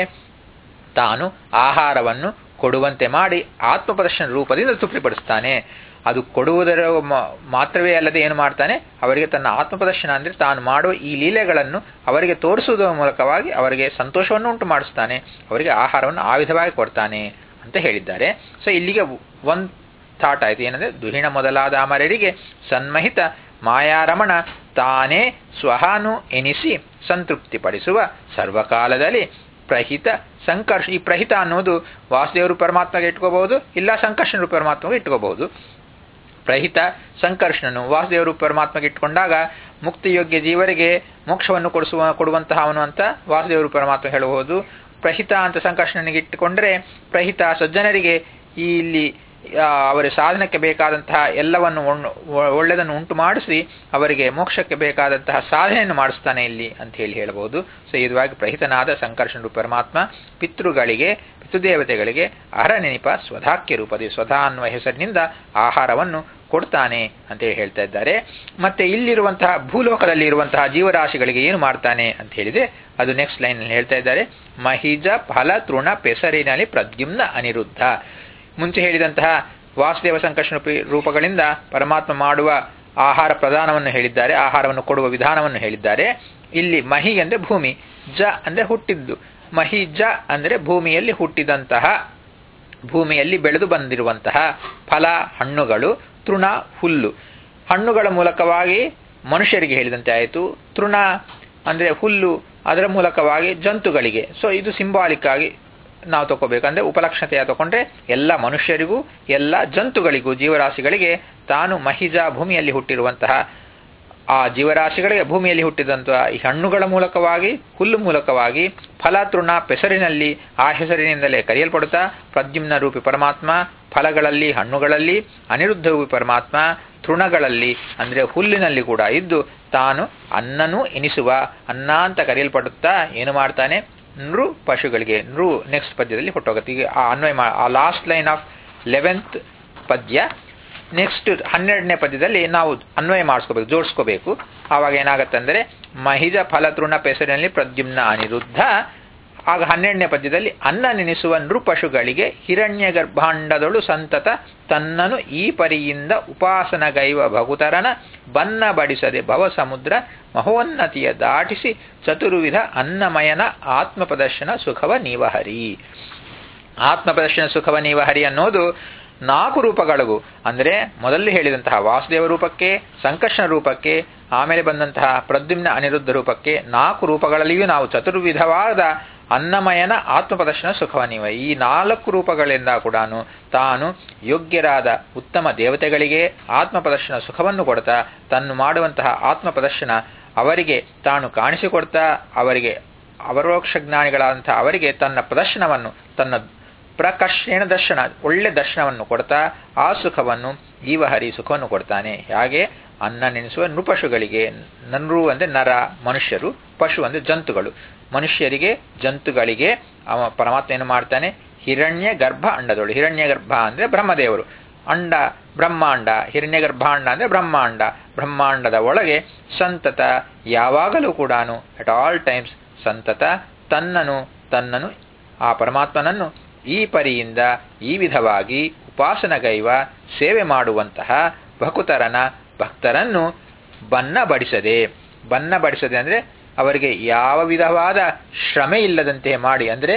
ತಾನು ಆಹಾರವನ್ನು ಕೊಡುವಂತೆ ಮಾಡಿ ಆತ್ಮಪ್ರದರ್ಶನ ರೂಪದಿಂದ ತೃಪ್ತಿಪಡಿಸ್ತಾನೆ ಅದು ಕೊಡುವುದರ ಮಾತ್ರವೇ ಅಲ್ಲದೆ ಏನು ಮಾಡ್ತಾನೆ ಅವರಿಗೆ ತನ್ನ ಆತ್ಮಪ್ರದರ್ಶನ ಅಂದರೆ ತಾನು ಮಾಡುವ ಈ ಲೀಲೆಗಳನ್ನು ಅವರಿಗೆ ತೋರಿಸುವುದರ ಮೂಲಕವಾಗಿ ಅವರಿಗೆ ಸಂತೋಷವನ್ನು ಉಂಟು ಮಾಡಿಸ್ತಾನೆ ಅವರಿಗೆ ಆಹಾರವನ್ನು ಆ ವಿಧವಾಗಿ ಕೊಡ್ತಾನೆ ಅಂತ ಹೇಳಿದ್ದಾರೆ ಸೊ ಇಲ್ಲಿಗೆ ಒಂದು ಥಾಟ್ ಆಯಿತು ಏನಂದರೆ ದುಹಿಣ ಮೊದಲಾದ ಅಮರರಿಗೆ ಸನ್ಮಹಿತ ಮಾಯಾರಮಣ ತಾನೇ ಸ್ವಹಾನು ಎನಿಸಿ ಸಂತೃಪ್ತಿಪಡಿಸುವ ಸರ್ವಕಾಲದಲ್ಲಿ ಪ್ರಹಿತ ಸಂಕರ್ಷ ಈ ಪ್ರಹಿತ ಅನ್ನೋದು ವಾಸುದೇವರು ಪರಮಾತ್ಮಗೆ ಇಟ್ಕೋಬಹುದು ಇಲ್ಲ ಸಂಕರ್ಷಣರು ಪರಮಾತ್ಮಗೆ ಇಟ್ಕೋಬಹುದು ಪ್ರಹಿತ ಸಂಕರ್ಷಣನು ವಾಸುದೇವರು ಪರಮಾತ್ಮಗೆ ಇಟ್ಕೊಂಡಾಗ ಮುಕ್ತಿಯೋಗ್ಯ ಜೀವರಿಗೆ ಮೋಕ್ಷವನ್ನು ಕೊಡಿಸುವ ಕೊಡುವಂತಹ ಅವನು ಅಂತ ವಾಸುದೇವರು ಪರಮಾತ್ಮ ಹೇಳಬಹುದು ಪ್ರಹಿತ ಅಂತ ಸಂಕರ್ಷಣನಿಗೆ ಇಟ್ಟುಕೊಂಡ್ರೆ ಪ್ರಹಿತ ಸಜ್ಜನರಿಗೆ ಈ ಇಲ್ಲಿ ಅವರ ಸಾಧನಕ್ಕೆ ಬೇಕಾದಂತಹ ಎಲ್ಲವನ್ನು ಒಳ್ಳೆಯದನ್ನು ಉಂಟು ಮಾಡಿಸಿ ಅವರಿಗೆ ಮೋಕ್ಷಕ್ಕೆ ಬೇಕಾದಂತಹ ಸಾಧನೆಯನ್ನು ಮಾಡಿಸ್ತಾನೆ ಇಲ್ಲಿ ಅಂತ ಹೇಳಿ ಹೇಳಬಹುದು ಸೊ ಇದುವಾಗಿ ಪ್ರಹಿತನಾದ ಸಂಕರ್ಷಣ ಪರಮಾತ್ಮ ಪಿತೃಗಳಿಗೆ ಪಿತೃದೇವತೆಗಳಿಗೆ ಅಹರ ನೆನಪ ಸ್ವಧಾಕ್ಯ ರೂಪದ ಸ್ವಧಾ ಅನ್ನುವ ಹೆಸರಿನಿಂದ ಆಹಾರವನ್ನು ಕೊಡ್ತಾನೆ ಅಂತೇಳಿ ಹೇಳ್ತಾ ಇದ್ದಾರೆ ಮತ್ತೆ ಇಲ್ಲಿರುವಂತಹ ಭೂಲೋಕದಲ್ಲಿ ಇರುವಂತಹ ಜೀವರಾಶಿಗಳಿಗೆ ಏನು ಮಾಡ್ತಾನೆ ಅಂತ ಹೇಳಿದ್ರೆ ಅದು ನೆಕ್ಸ್ಟ್ ಲೈನ್ ಹೇಳ್ತಾ ಇದ್ದಾರೆ ಮಹಿಜ ಫಲ ತೃಣ ಪೆಸರಿನಲ್ಲಿ ಪ್ರದ್ಯುಮ್ನ ಅನಿರುದ್ಧ ಮುಂಚೆ ಹೇಳಿದಂತಹ ವಾಸುದೇವ ಸಂಕರ್ಷಣ ರೂಪಗಳಿಂದ ಪರಮಾತ್ಮ ಮಾಡುವ ಆಹಾರ ಪ್ರದಾನವನ್ನು ಹೇಳಿದ್ದಾರೆ ಆಹಾರವನ್ನು ಕೊಡುವ ವಿಧಾನವನ್ನು ಹೇಳಿದ್ದಾರೆ ಇಲ್ಲಿ ಮಹಿ ಅಂದ್ರೆ ಭೂಮಿ ಜ ಅಂದ್ರೆ ಹುಟ್ಟಿದ್ದು ಮಹಿ ಜ ಅಂದ್ರೆ ಭೂಮಿಯಲ್ಲಿ ಹುಟ್ಟಿದಂತಹ ಭೂಮಿಯಲ್ಲಿ ಬೆಳೆದು ಬಂದಿರುವಂತಹ ಫಲ ಹಣ್ಣುಗಳು ತೃಣ ಹುಲ್ಲು ಹಣ್ಣುಗಳ ಮೂಲಕವಾಗಿ ಮನುಷ್ಯರಿಗೆ ಹೇಳಿದಂತೆ ಆಯಿತು ತೃಣ ಅಂದ್ರೆ ಹುಲ್ಲು ಅದರ ಮೂಲಕವಾಗಿ ಜಂತುಗಳಿಗೆ ಸೊ ಇದು ಸಿಂಬಾಲಿಕ್ ಆಗಿ ನಾವು ತಗೋಬೇಕಂದ್ರೆ ಉಪಲಕ್ಷಣತೆಯ ತಗೊಂಡ್ರೆ ಎಲ್ಲ ಮನುಷ್ಯರಿಗೂ ಎಲ್ಲ ಜಂತುಗಳಿಗೂ ಜೀವರಾಶಿಗಳಿಗೆ ತಾನು ಮಹಿಜ ಭೂಮಿಯಲ್ಲಿ ಹುಟ್ಟಿರುವಂತಹ ಆ ಜೀವರಾಶಿಗಳಿಗೆ ಭೂಮಿಯಲ್ಲಿ ಹುಟ್ಟಿದಂತಹ ಈ ಹಣ್ಣುಗಳ ಮೂಲಕವಾಗಿ ಹುಲ್ಲು ಮೂಲಕವಾಗಿ ಫಲ ತೃಣ ಪೆಸರಿನಲ್ಲಿ ಆ ಹೆಸರಿನಿಂದಲೇ ಕರೆಯಲ್ಪಡುತ್ತಾ ಪ್ರದ್ಯುಮ್ನ ರೂಪಿ ಪರಮಾತ್ಮ ಫಲಗಳಲ್ಲಿ ಹಣ್ಣುಗಳಲ್ಲಿ ಅನಿರುದ್ಧ ರೂಪಿ ಪರಮಾತ್ಮ ತೃಣಗಳಲ್ಲಿ ಅಂದರೆ ಹುಲ್ಲಿನಲ್ಲಿ ಕೂಡ ಇದ್ದು ತಾನು ಅನ್ನನೂ ಎನಿಸುವ ಅನ್ನ ಅಂತ ಕರೆಯಲ್ಪಡುತ್ತಾ ಏನು ಮಾಡ್ತಾನೆ ನೃ ಪಶುಗಳಿಗೆ ನೃ ನೆಕ್ಸ್ಟ್ ಪದ್ಯದಲ್ಲಿ ಹೊಟ್ಟೋಗುತ್ತೆ ಈಗ ಆ ಅನ್ವಯ ಆ ಲಾಸ್ಟ್ ಲೈನ್ ಆಫ್ ಲೆವೆಂತ್ ಪದ್ಯ ನೆಕ್ಸ್ಟ್ ಹನ್ನೆರಡನೇ ಪದ್ಯದಲ್ಲಿ ನಾವು ಅನ್ವಯ ಮಾಡಿಸ್ಕೋಬೇಕು ಜೋಡಿಸ್ಕೋಬೇಕು ಆವಾಗ ಏನಾಗುತ್ತೆ ಅಂದರೆ ಮಹಿಜ ಫಲತೃಣ ಪೆಸರಿನಲ್ಲಿ ಪ್ರದ್ಯುಮ್ನ ಅನಿರುದ್ಧ ಆಗ ಹನ್ನೆರಡನೇ ಪದ್ಯದಲ್ಲಿ ಅನ್ನ ನೆನೆಸುವ ನೃಪಶುಗಳಿಗೆ ಹಿರಣ್ಯ ಗರ್ಭಾಂಡದೊಳು ಸಂತತ ತನ್ನನು ಈ ಪರಿಯಿಂದ ಉಪಾಸನಗೈವ ಭಗುತರನ ಬನ್ನ ಬಡಿಸದೆ ಭವ ಸಮುದ್ರ ಮಹೋನ್ನತಿಯ ದಾಟಿಸಿ ಚತುರ್ವಿಧ ಅನ್ನಮಯನ ಆತ್ಮಪ್ರದರ್ಶನ ಸುಖವ ನೀವಹರಿ ಆತ್ಮಪ್ರದರ್ಶನ ಸುಖವ ನೀವಹರಿ ಅನ್ನೋದು ನಾಲ್ಕು ರೂಪಗಳಿಗೂ ಅಂದರೆ ಮೊದಲು ಹೇಳಿದಂತಹ ವಾಸುದೇವ ರೂಪಕ್ಕೆ ಸಂಕರ್ಷಣ ರೂಪಕ್ಕೆ ಆಮೇಲೆ ಬಂದಂತಹ ಪ್ರದ್ಯುಮ್ನ ಅನಿರುದ್ಧ ರೂಪಕ್ಕೆ ನಾಲ್ಕು ರೂಪಗಳಲ್ಲಿಯೂ ನಾವು ಚತುರ್ವಿಧವಾದ ಅನ್ನಮಯನ ಆತ್ಮಪ್ರದರ್ಶನ ಸುಖವನಿವ ಈ ನಾಲ್ಕು ರೂಪಗಳಿಂದ ಕೂಡ ತಾನು ಯೋಗ್ಯರಾದ ಉತ್ತಮ ದೇವತೆಗಳಿಗೆ ಆತ್ಮಪ್ರದರ್ಶನ ಸುಖವನ್ನು ಕೊಡ್ತಾ ತನ್ನು ಮಾಡುವಂತಹ ಆತ್ಮಪ್ರದರ್ಶನ ಅವರಿಗೆ ತಾನು ಕಾಣಿಸಿಕೊಡ್ತಾ ಅವರಿಗೆ ಅವರೋಕ್ಷ ಜ್ಞಾನಿಗಳಾದಂತಹ ಅವರಿಗೆ ತನ್ನ ಪ್ರದರ್ಶನವನ್ನು ತನ್ನ ಪ್ರಕರ್ಷಣ ದರ್ಶನ ಒಳ್ಳೆ ದರ್ಶನವನ್ನು ಕೊಡ್ತಾ ಆ ಸುಖವನ್ನು ಜೀವಹರಿ ಸುಖವನ್ನು ಕೊಡ್ತಾನೆ ಹಾಗೆ ಅನ್ನ ನೆನೆಸುವ ನೃಪಶುಗಳಿಗೆ ನನ್ರು ಅಂದರೆ ನರ ಮನುಷ್ಯರು ಪಶು ಅಂದರೆ ಜಂತುಗಳು ಮನುಷ್ಯರಿಗೆ ಜಂತುಗಳಿಗೆ ಅವ ಪರಮಾತ್ಮ ಏನು ಮಾಡ್ತಾನೆ ಹಿರಣ್ಯ ಗರ್ಭ ಅಂಡದೊಳು ಹಿರಣ್ಯ ಗರ್ಭ ಅಂದರೆ ಬ್ರಹ್ಮದೇವರು ಅಂಡ ಬ್ರಹ್ಮಾಂಡ ಹಿರಣ್ಯ ಗರ್ಭಾಂಡ ಅಂದರೆ ಬ್ರಹ್ಮಾಂಡ ಬ್ರಹ್ಮಾಂಡದ ಒಳಗೆ ಸಂತತ ಯಾವಾಗಲೂ ಕೂಡ ಅಟ್ ಆಲ್ ಟೈಮ್ಸ್ ಸಂತತ ತನ್ನನು ತನ್ನನು ಆ ಪರಮಾತ್ಮನನ್ನು ಈ ಪರಿಯಿಂದ ಈ ವಿಧವಾಗಿ ಉಪಾಸನಗೈವ ಸೇವೆ ಮಾಡುವಂತಹ ಭಕುತರನ ಭಕ್ತರನ್ನು ಬನ್ನ ಬಡಿಸದೆ ಬನ್ನ ಬಡಿಸದೆ ಅಂದರೆ ಅವರಿಗೆ ಯಾವ ವಿಧವಾದ ಶ್ರಮೆ ಇಲ್ಲದಂತೆ ಮಾಡಿ ಅಂದರೆ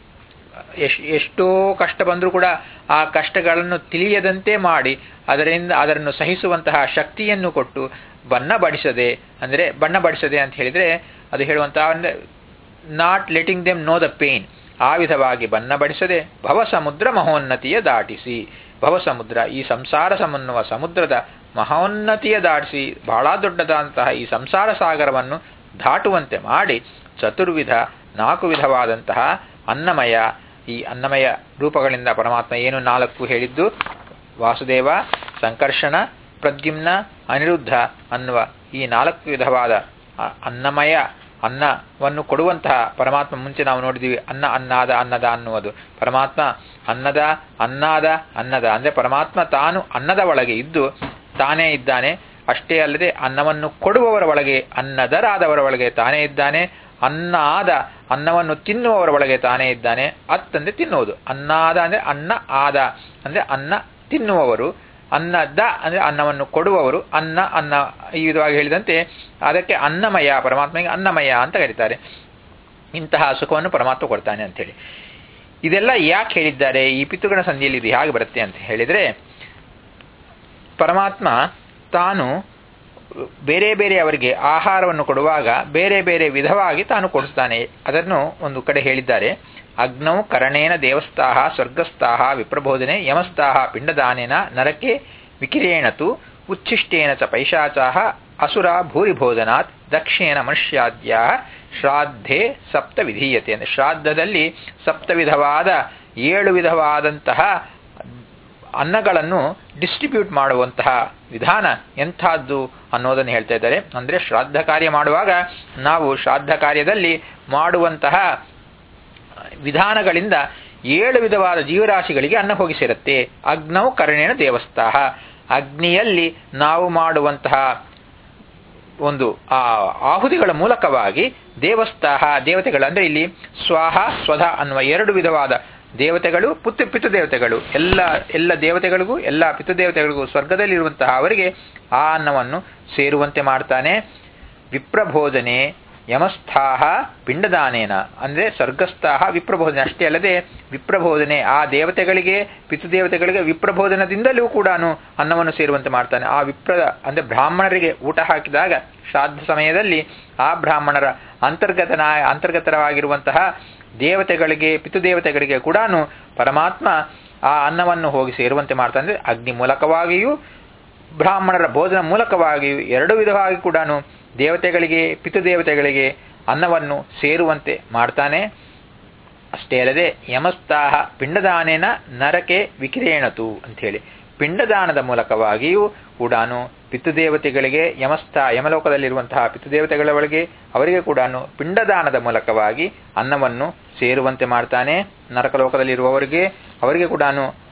ಎಶ್ ಎಷ್ಟೋ ಕಷ್ಟ ಬಂದರೂ ಕೂಡ ಆ ಕಷ್ಟಗಳನ್ನು ತಿಳಿಯದಂತೆ ಮಾಡಿ ಅದರಿಂದ ಅದನ್ನು ಸಹಿಸುವಂತಹ ಶಕ್ತಿಯನ್ನು ಕೊಟ್ಟು ಬಣ್ಣ ಬಡಿಸದೆ ಅಂದರೆ ಬಣ್ಣ ಬಡಿಸದೆ ಅಂತ ಹೇಳಿದರೆ ಅದು ಹೇಳುವಂತಹ ಅಂದರೆ not letting them know the pain ಆ ವಿಧವಾಗಿ ಬಣ್ಣ ಬಡಿಸದೆ ಭವ ಸಮುದ್ರ ಮಹೋನ್ನತಿಯ ದಾಟಿಸಿ ಭವ ಸಮುದ್ರ ಈ ಸಂಸಾರ ಸಮನ್ನುವ ಸಮುದ್ರದ ಮಹೋನ್ನತಿಯ ದಾಟಿಸಿ ಬಹಳ ದೊಡ್ಡದಾದಂತಹ ಈ ಸಂಸಾರ ಸಾಗರವನ್ನು ದಾಟುವಂತೆ ಮಾಡಿ ಚತುರ್ವಿಧ ನಾಲ್ಕು ವಿಧವಾದಂತಹ ಅನ್ನಮಯ ಈ ಅನ್ನಮಯ ರೂಪಗಳಿಂದ ಪರಮಾತ್ಮ ಏನು ನಾಲ್ಕು ಹೇಳಿದ್ದು ವಾಸುದೇವ ಸಂಕರ್ಷಣ ಪ್ರದ್ಯುಮ್ನ ಅನಿರುದ್ಧ ಅನ್ನುವ ಈ ನಾಲ್ಕು ವಿಧವಾದ ಅನ್ನಮಯ ಅನ್ನವನ್ನು ಕೊಡುವಂತಹ ಪರಮಾತ್ಮ ಮುಂಚೆ ನಾವು ನೋಡಿದ್ದೀವಿ ಅನ್ನ ಅನ್ನಾದ ಅನ್ನದ ಅನ್ನುವುದು ಪರಮಾತ್ಮ ಅನ್ನದ ಅನ್ನಾದ ಅನ್ನದ ಅಂದರೆ ಪರಮಾತ್ಮ ತಾನು ಅನ್ನದ ಒಳಗೆ ಇದ್ದು ತಾನೇ ಇದ್ದಾನೆ ಅಷ್ಟೇ ಅಲ್ಲದೆ ಅನ್ನವನ್ನು ಕೊಡುವವರ ಒಳಗೆ ಅನ್ನದರಾದವರ ಒಳಗೆ ತಾನೇ ಇದ್ದಾನೆ ಅನ್ನ ಆದ ಅನ್ನವನ್ನು ತಿನ್ನುವವರ ಒಳಗೆ ತಾನೇ ಇದ್ದಾನೆ ಅತ್ತಂದ್ರೆ ತಿನ್ನುವುದು ಅನ್ನಾದ ಅಂದರೆ ಅನ್ನ ಆದ ಅಂದರೆ ಅನ್ನ ತಿನ್ನುವವರು ಅನ್ನದ ಅಂದರೆ ಅನ್ನವನ್ನು ಕೊಡುವವರು ಅನ್ನ ಅನ್ನ ಈ ವಿಧವಾಗಿ ಹೇಳಿದಂತೆ ಅದಕ್ಕೆ ಅನ್ನಮಯ ಪರಮಾತ್ಮಗೆ ಅನ್ನಮಯ ಅಂತ ಕರೀತಾರೆ ಇಂತಹ ಸುಖವನ್ನು ಪರಮಾತ್ಮ ಕೊಡ್ತಾನೆ ಅಂತೇಳಿ ಇದೆಲ್ಲ ಯಾಕೆ ಹೇಳಿದ್ದಾರೆ ಈ ಪಿತೃಗಣ ಸಂಧಿಯಲ್ಲಿ ಇದು ಹೇಗೆ ಬರುತ್ತೆ ಅಂತ ಹೇಳಿದರೆ ಪರಮಾತ್ಮ ತಾನು ಬೇರೆ ಬೇರೆ ಅವರಿಗೆ ಆಹಾರವನ್ನು ಕೊಡುವಾಗ ಬೇರೆ ಬೇರೆ ವಿಧವಾಗಿ ತಾನು ಕೊಡಿಸ್ತಾನೆ ಅದನ್ನು ಒಂದು ಕಡೆ ಹೇಳಿದ್ದಾರೆ ಅಗ್ನೌ ಕರಣೇನ ದೇವಸ್ಥಾಹ ಸ್ವರ್ಗಸ್ಥಾಹ ವಿಪ್ರಬೋಧನೆ ಯಮಸ್ಥಾಹ ಪಿಂಡದಾನೇನ ನರಕೆ ವಿಕಿರೇಣತು ಉಚ್ಛಿಷ್ಟೇನ ಚ ಪೈಶಾಚಾಹ ಅಸುರ ಭೂರಿಭೋಜನಾತ್ ದಕ್ಷಿಣೇನ ಮನುಷ್ಯಾದ್ಯ ಶ್ರಾದ್ಧೆ ಸಪ್ತ ವಿಧೀಯತೆ ಅಂದರೆ ಶ್ರಾದ್ದದಲ್ಲಿ ಸಪ್ತ ವಿಧವಾದ ಏಳು ವಿಧವಾದಂತಹ ಅನ್ನಗಳನ್ನು ಡಿಸ್ಟ್ರಿಬ್ಯೂಟ್ ಮಾಡುವಂತಹ ವಿಧಾನ ಎಂಥದ್ದು ಅನ್ನೋದನ್ನು ಹೇಳ್ತಾ ಇದ್ದಾರೆ ಅಂದರೆ ಶ್ರಾದ್ದ ಕಾರ್ಯ ಮಾಡುವಾಗ ನಾವು ಶ್ರಾದ್ದ ಕಾರ್ಯದಲ್ಲಿ ಮಾಡುವಂತಹ ವಿಧಾನಗಳಿಂದ ಏಳು ವಿಧವಾದ ಜೀವರಾಶಿಗಳಿಗೆ ಅನ್ನ ಹೋಗಿ ಸೇರುತ್ತೆ ಅಗ್ನವು ಕರ್ಣೇನ ದೇವಸ್ಥಾಹ ಅಗ್ನಿಯಲ್ಲಿ ನಾವು ಮಾಡುವಂತಹ ಒಂದು ಆ ಆಹುತಿಗಳ ಮೂಲಕವಾಗಿ ದೇವಸ್ಥಾಹ ದೇವತೆಗಳು ಅಂದ್ರೆ ಇಲ್ಲಿ ಸ್ವಾಹ ಸ್ವಧ ಅನ್ನುವ ಎರಡು ವಿಧವಾದ ದೇವತೆಗಳು ಪುತ್ತು ಪಿತೃದೇವತೆಗಳು ಎಲ್ಲ ಎಲ್ಲ ದೇವತೆಗಳಿಗೂ ಎಲ್ಲ ಪಿತೃದೇವತೆಗಳಿಗೂ ಸ್ವರ್ಗದಲ್ಲಿರುವಂತಹ ಅವರಿಗೆ ಆ ಅನ್ನವನ್ನು ಸೇರುವಂತೆ ಮಾಡ್ತಾನೆ ವಿಪ್ರಭೋಜನೆ ಯಮಸ್ಥಾಹ ಪಿಂಡದಾನೇನ ಅಂದ್ರೆ ಸ್ವರ್ಗಸ್ಥಾಹ ವಿಪ್ರಭೋಜನೆ ಅಷ್ಟೇ ಅಲ್ಲದೆ ವಿಪ್ರಭೋಜನೆ ಆ ದೇವತೆಗಳಿಗೆ ಪಿತೃದೇವತೆಗಳಿಗೆ ವಿಪ್ರಭೋಜನದಿಂದಲೂ ಕೂಡ ಅನ್ನವನ್ನು ಸೇರುವಂತೆ ಮಾಡ್ತಾನೆ ಆ ವಿಪ್ರ ಅಂದ್ರೆ ಬ್ರಾಹ್ಮಣರಿಗೆ ಊಟ ಹಾಕಿದಾಗ ಶ್ರಾದ್ದ ಸಮಯದಲ್ಲಿ ಆ ಬ್ರಾಹ್ಮಣರ ಅಂತರ್ಗತನ ಅಂತರ್ಗತವಾಗಿರುವಂತಹ ದೇವತೆಗಳಿಗೆ ಪಿತೃದೇವತೆಗಳಿಗೆ ಕೂಡ ಪರಮಾತ್ಮ ಆ ಅನ್ನವನ್ನು ಹೋಗಿ ಸೇರುವಂತೆ ಮಾಡ್ತಾನೆ ಅಗ್ನಿ ಮೂಲಕವಾಗಿಯೂ ಬ್ರಾಹ್ಮಣರ ಭೋಜನ ಮೂಲಕವಾಗಿಯೂ ಎರಡು ವಿಧವಾಗಿ ಕೂಡ ದೇವತೆಗಳಿಗೆ ಪಿತೃದೇವತೆಗಳಿಗೆ ಅನ್ನವನ್ನು ಸೇರುವಂತೆ ಮಾಡ್ತಾನೆ ಅಷ್ಟೇ ಅಲ್ಲದೆ ಯಮಸ್ತಾಹ ಪಿಂಡದಾನೇನ ನರಕೆ ವಿಕಿರೇಣತು ಅಂಥೇಳಿ ಪಿಂಡದಾನದ ಮೂಲಕವಾಗಿಯೂ ಕೂಡ ಪಿತೃದೇವತೆಗಳಿಗೆ ಯಮಸ್ಥ ಯಮಲೋಕದಲ್ಲಿರುವಂತಹ ಪಿತೃದೇವತೆಗಳ ಒಳಗೆ ಅವರಿಗೆ ಕೂಡ ಪಿಂಡದಾನದ ಮೂಲಕವಾಗಿ ಅನ್ನವನ್ನು ಸೇರುವಂತೆ ಮಾಡ್ತಾನೆ ನರಕಲೋಕದಲ್ಲಿರುವವರಿಗೆ ಅವರಿಗೆ ಕೂಡ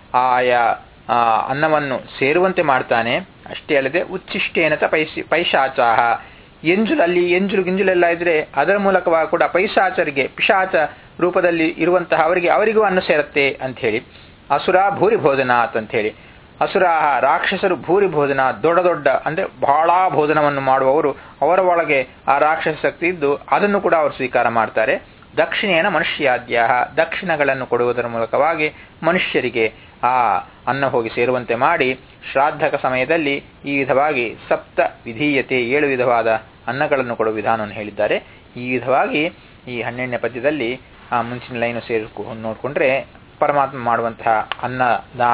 ಆಯಾ ಅನ್ನವನ್ನು ಸೇರುವಂತೆ ಮಾಡ್ತಾನೆ ಅಷ್ಟೇ ಅಲ್ಲದೆ ಉಚ್ಚಿಷ್ಟೇನತ ಪೈಸಿ ಪೈಶಾಚಾಹ ಎಂಜುಲು ಅಲ್ಲಿ ಎಂಜುಲು ಗಿಂಜುಲೆಲ್ಲ ಇದ್ರೆ ಅದರ ಮೂಲಕವಾಗಿ ಕೂಡ ಪೈಶಾಚರಿಗೆ ಪಿಶಾಚ ರೂಪದಲ್ಲಿ ಇರುವಂತಹ ಅವರಿಗೆ ಅವರಿಗೂ ಅನ್ನ ಸೇರುತ್ತೆ ಅಂತ ಹೇಳಿ ಅಸುರ ಭೂರಿ ಭೋಜನಾತ್ ಅಂತ ಹೇಳಿ ಅಸುರಾಹ ರಾಕ್ಷಸರು ಭೂರಿ ಭೋಜನ ದೊಡ್ಡ ದೊಡ್ಡ ಅಂದ್ರೆ ಬಹಳ ಭೋಜನವನ್ನು ಮಾಡುವವರು ಅವರ ಒಳಗೆ ಆ ರಾಕ್ಷಸ ಶಕ್ತಿ ಇದ್ದು ಅದನ್ನು ಕೂಡ ಅವರು ಸ್ವೀಕಾರ ಮಾಡ್ತಾರೆ ದಕ್ಷಿಣೇನ ಮನುಷ್ಯಾದ್ಯ ದಕ್ಷಿಣಗಳನ್ನು ಕೊಡುವುದರ ಮೂಲಕವಾಗಿ ಮನುಷ್ಯರಿಗೆ ಆ ಅನ್ನ ಹೋಗಿ ಸೇರುವಂತೆ ಮಾಡಿ ಶ್ರಾದ್ದಕ ಸಮಯದಲ್ಲಿ ಈ ವಿಧವಾಗಿ ಸಪ್ತ ವಿಧೀಯತೆ ಏಳು ವಿಧವಾದ ಅನ್ನಗಳನ್ನು ಕೊಡುವ ವಿಧಾನವನ್ನು ಹೇಳಿದ್ದಾರೆ ಈ ವಿಧವಾಗಿ ಈ ಹನ್ನೆರಡನೇ ಪದ್ಯದಲ್ಲಿ ಆ ಮುಂಚಿನ ಲೈನು ಸೇರಿಕೊ ನೋಡಿಕೊಂಡ್ರೆ ಪರಮಾತ್ಮ ಮಾಡುವಂತಹ ಅನ್ನ ದಾ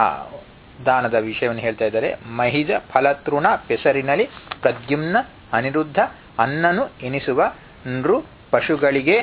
ದಾನದ ವಿಷಯವನ್ನು ಹೇಳ್ತಾ ಇದ್ದಾರೆ ಮಹಿಜ ಫಲತೃಣ ಪೆಸರಿನಲ್ಲಿ ಪ್ರದ್ಯುಮ್ನ ಅನಿರುದ್ಧ ಅನ್ನನು ಎನಿಸುವ ನೃ ಪಶುಗಳಿಗೆ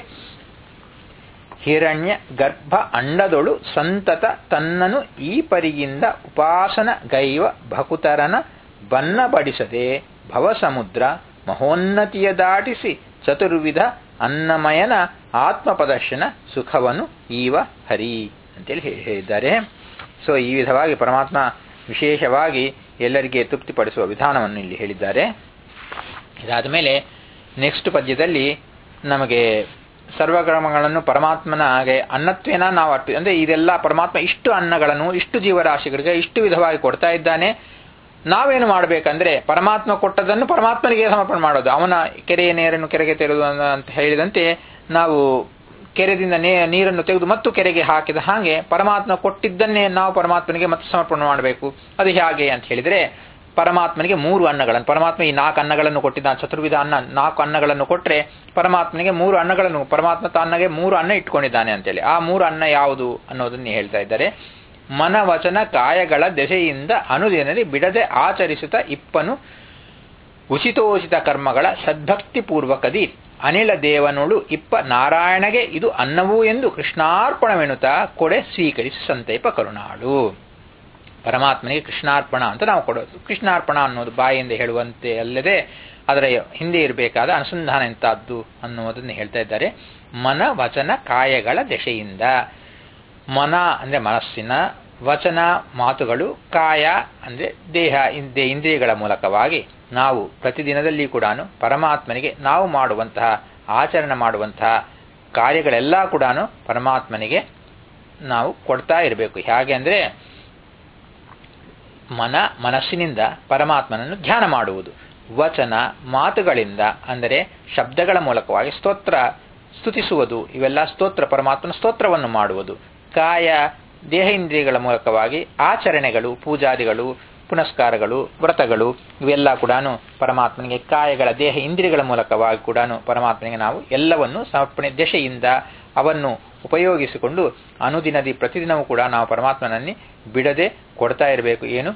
ಹಿರಣ್ಯ ಗರ್ಭ ಅಂಡದೊಳು ಸಂತತ ತನ್ನನು ಈ ಪರಿಯಿಂದ ಉಪಾಸನ ಗೈವ ಭಕುತರನ ಬನ್ನಬಡಿಸದೆ ಭವಸಮುದ್ರ ಮಹೋನ್ನತಿಯ ದಾಟಿಸಿ ಚತುರ್ವಿಧ ಅನ್ನಮಯನ ಆತ್ಮಪ್ರದರ್ಶನ ಸುಖವನ್ನು ಈವ ಹರಿ ಅಂತೇಳಿ ಹೇಳಿದ್ದಾರೆ ಸೊ ಈ ವಿಧವಾಗಿ ಪರಮಾತ್ಮ ವಿಶೇಷವಾಗಿ ಎಲ್ಲರಿಗೆ ತೃಪ್ತಿಪಡಿಸುವ ವಿಧಾನವನ್ನು ಇಲ್ಲಿ ಹೇಳಿದ್ದಾರೆ ಇದಾದ ಮೇಲೆ ನೆಕ್ಸ್ಟ್ ಪದ್ಯದಲ್ಲಿ ನಮಗೆ ಸರ್ವಕ್ರಮಗಳನ್ನು ಪರಮಾತ್ಮನಾಗೆ ಅನ್ನತ್ವೇನ ನಾವು ಅರ್ಥ ಅಂದ್ರೆ ಇದೆಲ್ಲ ಪರಮಾತ್ಮ ಇಷ್ಟು ಅನ್ನಗಳನ್ನು ಇಷ್ಟು ಜೀವರಾಶಿಗಳಿಗೆ ಇಷ್ಟು ವಿಧವಾಗಿ ಕೊಡ್ತಾ ಇದ್ದಾನೆ ನಾವೇನು ಮಾಡಬೇಕಂದ್ರೆ ಪರಮಾತ್ಮ ಕೊಟ್ಟದನ್ನು ಪರಮಾತ್ಮನಿಗೆ ಸಮರ್ಪಣೆ ಮಾಡೋದು ಅವನ ಕೆರೆಯ ನೀರನ್ನು ಕೆರೆಗೆ ತೆರೆದು ಅಂತ ಹೇಳಿದಂತೆ ನಾವು ಕೆರೆದಿಂದ ನೀರನ್ನು ತೆಗೆದು ಮತ್ತು ಕೆರೆಗೆ ಹಾಕಿದ ಹಾಗೆ ಪರಮಾತ್ಮ ಕೊಟ್ಟಿದ್ದನ್ನೇ ನಾವು ಪರಮಾತ್ಮನಿಗೆ ಮತ್ತೆ ಸಮರ್ಪಣೆ ಮಾಡಬೇಕು ಅದು ಹೇಗೆ ಅಂತ ಹೇಳಿದ್ರೆ ಪರಮಾತ್ಮನಿಗೆ ಮೂರು ಅನ್ನಗಳನ್ನು ಪರಮಾತ್ಮ ಈ ನಾಲ್ಕು ಅನ್ನಗಳನ್ನು ಕೊಟ್ಟಿದ್ದಾನೆ ಚತುರ್ವಿಧ ಅನ್ನ ನಾಲ್ಕು ಅನ್ನಗಳನ್ನು ಕೊಟ್ಟರೆ ಪರಮಾತ್ಮನಿಗೆ ಮೂರು ಅನ್ನಗಳನ್ನು ಪರಮಾತ್ಮ ತನ್ನಗೆ ಮೂರು ಅನ್ನ ಇಟ್ಕೊಂಡಿದ್ದಾನೆ ಅಂತೇಳಿ ಆ ಮೂರು ಅನ್ನ ಯಾವುದು ಅನ್ನೋದನ್ನ ಹೇಳ್ತಾ ಇದ್ದಾರೆ ಮನವಚನ ಕಾಯಗಳ ದೆಸೆಯಿಂದ ಅನುದಿನದಲ್ಲಿ ಬಿಡದೆ ಆಚರಿಸುತ್ತಾ ಇಪ್ಪನು ಉಚಿತೋಚಿತ ಕರ್ಮಗಳ ಸದ್ಭಕ್ತಿ ಪೂರ್ವಕದಿ ಅನಿಲ ದೇವನುಳು ಇಪ್ಪ ನಾರಾಯಣಗೆ ಇದು ಅನ್ನವೂ ಎಂದು ಕೃಷ್ಣಾರ್ಪಣವೆನುತ್ತಾ ಕೊಡೆ ಸ್ವೀಕರಿಸಿ ಸಂತೈಪ ಕರುಣಾಳು ಪರಮಾತ್ಮನಿಗೆ ಕೃಷ್ಣಾರ್ಪಣ ಅಂತ ನಾವು ಕೊಡೋದು ಕೃಷ್ಣಾರ್ಪಣ ಅನ್ನೋದು ಬಾಯಿಂದ ಹೇಳುವಂತೆ ಅಲ್ಲದೆ ಅದರ ಹಿಂದೆ ಇರಬೇಕಾದ ಅನುಸಂಧಾನ ಎಂತಹದ್ದು ಅನ್ನುವುದನ್ನು ಹೇಳ್ತಾ ಇದ್ದಾರೆ ಮನ ವಚನ ಕಾಯಗಳ ದೆಸೆಯಿಂದ ಮನ ಅಂದ್ರೆ ಮನಸ್ಸಿನ ವಚನ ಮಾತುಗಳು ಕಾಯ ಅಂದ್ರೆ ದೇಹ ಇಂದ್ರಿಯಗಳ ಮೂಲಕವಾಗಿ ನಾವು ಪ್ರತಿದಿನದಲ್ಲಿ ಕೂಡ ಪರಮಾತ್ಮನಿಗೆ ನಾವು ಮಾಡುವಂತಹ ಆಚರಣೆ ಮಾಡುವಂತಹ ಕಾರ್ಯಗಳೆಲ್ಲ ಕೂಡ ಪರಮಾತ್ಮನಿಗೆ ನಾವು ಕೊಡ್ತಾ ಇರಬೇಕು ಹೇಗೆ ಅಂದರೆ ಮನ ಮನಸ್ಸಿನಿಂದ ಪರಮಾತ್ಮನನ್ನು ಧ್ಯಾನ ಮಾಡುವುದು ವಚನ ಮಾತುಗಳಿಂದ ಅಂದರೆ ಶಬ್ದಗಳ ಮೂಲಕವಾಗಿ ಸ್ತೋತ್ರ ಸ್ತುತಿಸುವುದು ಇವೆಲ್ಲ ಸ್ತೋತ್ರ ಪರಮಾತ್ಮನ ಸ್ತೋತ್ರವನ್ನು ಮಾಡುವುದು ಕಾಯ ದೇಹ ಇಂದ್ರಿಯಗಳ ಮೂಲಕವಾಗಿ ಆಚರಣೆಗಳು ಪೂಜಾದಿಗಳು ಪುನಸ್ಕಾರಗಳು ವ್ರತಗಳು ಇವೆಲ್ಲ ಕೂಡ ಪರಮಾತ್ಮನಿಗೆ ಕಾಯಗಳ ದೇಹ ಇಂದ್ರಿಯಗಳ ಮೂಲಕವಾಗಿ ಕೂಡ ಪರಮಾತ್ಮನಿಗೆ ನಾವು ಎಲ್ಲವನ್ನು ಸಮರ್ಪಣೆ ದಶೆಯಿಂದ ಅವನ್ನು ಉಪಯೋಗಿಸಿಕೊಂಡು ಅನುದಿನದಿ ಪ್ರತಿದಿನವೂ ಕೂಡ ನಾವು ಪರಮಾತ್ಮನಲ್ಲಿ ಬಿಡದೆ ಕೊಡ್ತಾ ಇರಬೇಕು ಏನು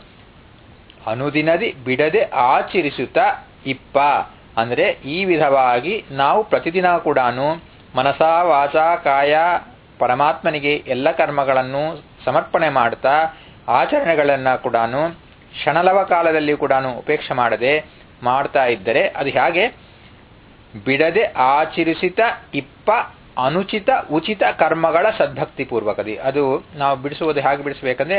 ಅನುದಿನದಿ ಬಿಡದೆ ಆಚರಿಸುತ್ತಾ ಇಪ್ಪ ಅಂದರೆ ಈ ವಿಧವಾಗಿ ನಾವು ಪ್ರತಿದಿನ ಕೂಡ ಮನಸ ವಾಚ ಕಾಯ ಪರಮಾತ್ಮನಿಗೆ ಎಲ್ಲ ಕರ್ಮಗಳನ್ನು ಸಮರ್ಪಣೆ ಮಾಡ್ತಾ ಆಚರಣೆಗಳನ್ನು ಕೂಡ ಕ್ಷಣಲವ ಕಾಲದಲ್ಲಿ ಕೂಡ ಉಪೇಕ್ಷೆ ಮಾಡದೆ ಮಾಡ್ತಾ ಇದ್ದರೆ ಅದು ಹೇಗೆ ಬಿಡದೆ ಆಚರಿಸಿತ ಇಪ್ಪ ಅನುಚಿತ ಉಚಿತ ಕರ್ಮಗಳ ಸದ್ಭಕ್ತಿ ಪೂರ್ವಕದಿ ಅದು ನಾವು ಬಿಡಿಸುವುದು ಹೇಗೆ ಬಿಡಿಸಬೇಕಂದ್ರೆ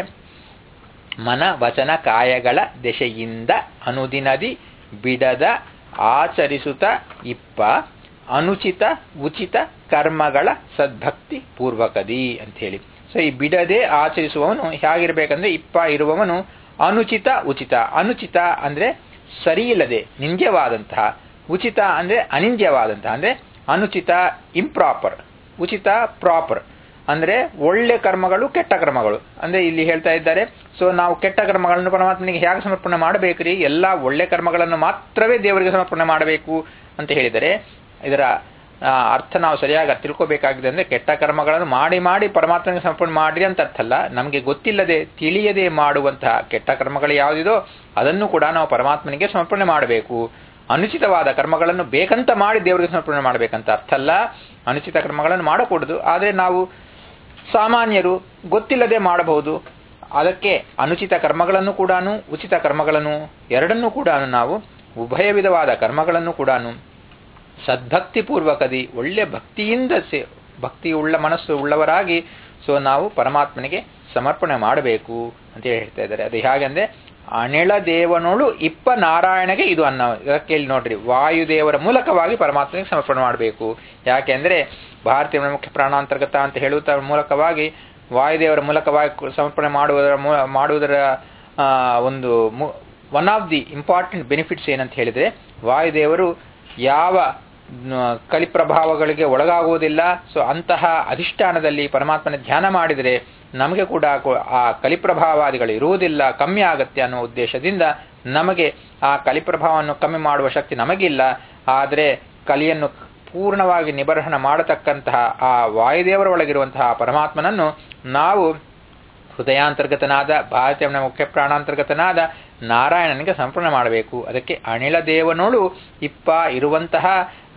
ಮನ ವಚನ ಕಾಯಗಳ ದೆಸೆಯಿಂದ ಅನುದಿನದಿ ಬಿಡದ ಆಚರಿಸುತ್ತ ಇಪ್ಪ ಅನುಚಿತ ಉಚಿತ ಕರ್ಮಗಳ ಸದ್ಭಕ್ತಿ ಪೂರ್ವಕದಿ ಅಂತ ಹೇಳಿ ಸೊ ಈ ಬಿಡದೆ ಆಚರಿಸುವವನು ಹೇಗಿರ್ಬೇಕಂದ್ರೆ ಇಪ್ಪ ಇರುವವನು ಅನುಚಿತ ಉಚಿತ ಅನುಚಿತ ಅಂದ್ರೆ ಸರಿಯಿಲ್ಲದೆ ನಿಂದ್ಯವಾದಂತಹ ಉಚಿತ ಅಂದ್ರೆ ಅನಿಂದ್ಯವಾದಂತಹ ಅಂದ್ರೆ ಅನುಚಿತ ಇಂಪ್ರಾಪರ್ ಉಚಿತ ಪ್ರಾಪರ್ ಅಂದ್ರೆ ಒಳ್ಳೆ ಕರ್ಮಗಳು ಕೆಟ್ಟ ಕರ್ಮಗಳು ಅಂದ್ರೆ ಇಲ್ಲಿ ಹೇಳ್ತಾ ಇದ್ದಾರೆ ಸೊ ನಾವು ಕೆಟ್ಟ ಕರ್ಮಗಳನ್ನು ಪರಮಾತ್ಮನಿಗೆ ಹೇಗೆ ಸಮರ್ಪಣೆ ಮಾಡಬೇಕ್ರಿ ಎಲ್ಲಾ ಒಳ್ಳೆ ಕರ್ಮಗಳನ್ನು ಮಾತ್ರವೇ ದೇವರಿಗೆ ಸಮರ್ಪಣೆ ಮಾಡಬೇಕು ಅಂತ ಹೇಳಿದರೆ ಇದರ ಅರ್ಥ ನಾವು ಸರಿಯಾಗಿ ತಿಳ್ಕೋಬೇಕಾಗಿದೆ ಅಂದ್ರೆ ಕೆಟ್ಟ ಕರ್ಮಗಳನ್ನು ಮಾಡಿ ಮಾಡಿ ಪರಮಾತ್ಮನಿಗೆ ಸಮರ್ಪಣೆ ಮಾಡ್ರಿ ಅಂತ ಅರ್ಥ ಅಲ್ಲ ನಮಗೆ ಗೊತ್ತಿಲ್ಲದೆ ತಿಳಿಯದೆ ಮಾಡುವಂತಹ ಕೆಟ್ಟ ಕರ್ಮಗಳು ಯಾವುದಿದೋ ಅದನ್ನು ಕೂಡ ನಾವು ಪರಮಾತ್ಮನಿಗೆ ಸಮರ್ಪಣೆ ಮಾಡಬೇಕು ಅನುಚಿತವಾದ ಕರ್ಮಗಳನ್ನು ಬೇಕಂತ ಮಾಡಿ ದೇವರಿಗೆ ಸಮರ್ಪಣೆ ಮಾಡಬೇಕಂತ ಅರ್ಥ ಅಲ್ಲ ಅನುಚಿತ ಕರ್ಮಗಳನ್ನು ಮಾಡಕೂಡದು ಆದರೆ ನಾವು ಸಾಮಾನ್ಯರು ಗೊತ್ತಿಲ್ಲದೆ ಮಾಡಬಹುದು ಅದಕ್ಕೆ ಅನುಚಿತ ಕರ್ಮಗಳನ್ನು ಕೂಡ ಉಚಿತ ಕರ್ಮಗಳನ್ನು ಎರಡನ್ನೂ ಕೂಡ ನಾವು ಉಭಯ ವಿಧವಾದ ಕರ್ಮಗಳನ್ನು ಕೂಡ ಸದ್ಭಕ್ತಿ ಪೂರ್ವಕದಿ ಒಳ್ಳೆ ಭಕ್ತಿಯಿಂದ ಭಕ್ತಿ ಉಳ್ಳ ಮನಸ್ಸು ಉಳ್ಳವರಾಗಿ ಸೊ ನಾವು ಪರಮಾತ್ಮನಿಗೆ ಸಮರ್ಪಣೆ ಮಾಡಬೇಕು ಅಂತ ಹೇಳ್ತಾ ಇದ್ದಾರೆ ಅದು ಹೇಗೆಂದ್ರೆ ಅನಿಳ ದೇವನೋಳು ಇಪ್ಪ ನಾರಾಯಣಗೆ ಇದು ಅನ್ನ ಇದಕ್ಕೆ ಇಲ್ಲಿ ನೋಡ್ರಿ ವಾಯುದೇವರ ಮೂಲಕವಾಗಿ ಪರಮಾತ್ಮನಿಗೆ ಸಮರ್ಪಣೆ ಮಾಡಬೇಕು ಯಾಕೆಂದ್ರೆ ಭಾರತೀಯ ಮುಖ್ಯ ಪ್ರಾಣಾಂತರ್ಗತ ಅಂತ ಹೇಳುವುದರ ಮೂಲಕವಾಗಿ ವಾಯುದೇವರ ಮೂಲಕವಾಗಿ ಸಮರ್ಪಣೆ ಮಾಡುವುದರ ಮಾಡುವುದರ ಒಂದು one of the important benefits ಏನಂತ ಹೇಳಿದ್ರೆ ವಾಯುದೇವರು ಯಾವ ಕಲಿಪ್ರಭಾವಗಳಿಗೆ ಒಳಗಾಗುವುದಿಲ್ಲ ಸೊ ಅಂತಹ ಅಧಿಷ್ಠಾನದಲ್ಲಿ ಪರಮಾತ್ಮನ ಧ್ಯಾನ ಮಾಡಿದರೆ ನಮಗೆ ಕೂಡ ಆ ಕಲಿಪ್ರಭಾವಾದಿಗಳು ಇರುವುದಿಲ್ಲ ಕಮ್ಮಿ ಆಗತ್ತೆ ಅನ್ನೋ ಉದ್ದೇಶದಿಂದ ನಮಗೆ ಆ ಕಲಿಪ್ರಭಾವವನ್ನು ಕಮ್ಮಿ ಮಾಡುವ ಶಕ್ತಿ ನಮಗಿಲ್ಲ ಆದರೆ ಕಲಿಯನ್ನು ಪೂರ್ಣವಾಗಿ ನಿಬರ್ಹಣ ಮಾಡತಕ್ಕಂತಹ ಆ ವಾಯುದೇವರ ಒಳಗಿರುವಂತಹ ಪರಮಾತ್ಮನನ್ನು ನಾವು ಹೃದಯಾಂತರ್ಗತನಾದ ಭಾರತೀಯ ಮುಖ್ಯ ಪ್ರಾಣಾಂತರ್ಗತನಾದ ನಾರಾಯಣನಿಗೆ ಸಮರ್ಪಣೆ ಮಾಡಬೇಕು ಅದಕ್ಕೆ ಅನಿಲ ದೇವನೋಳು ಇಪ್ಪ ಇರುವಂತಹ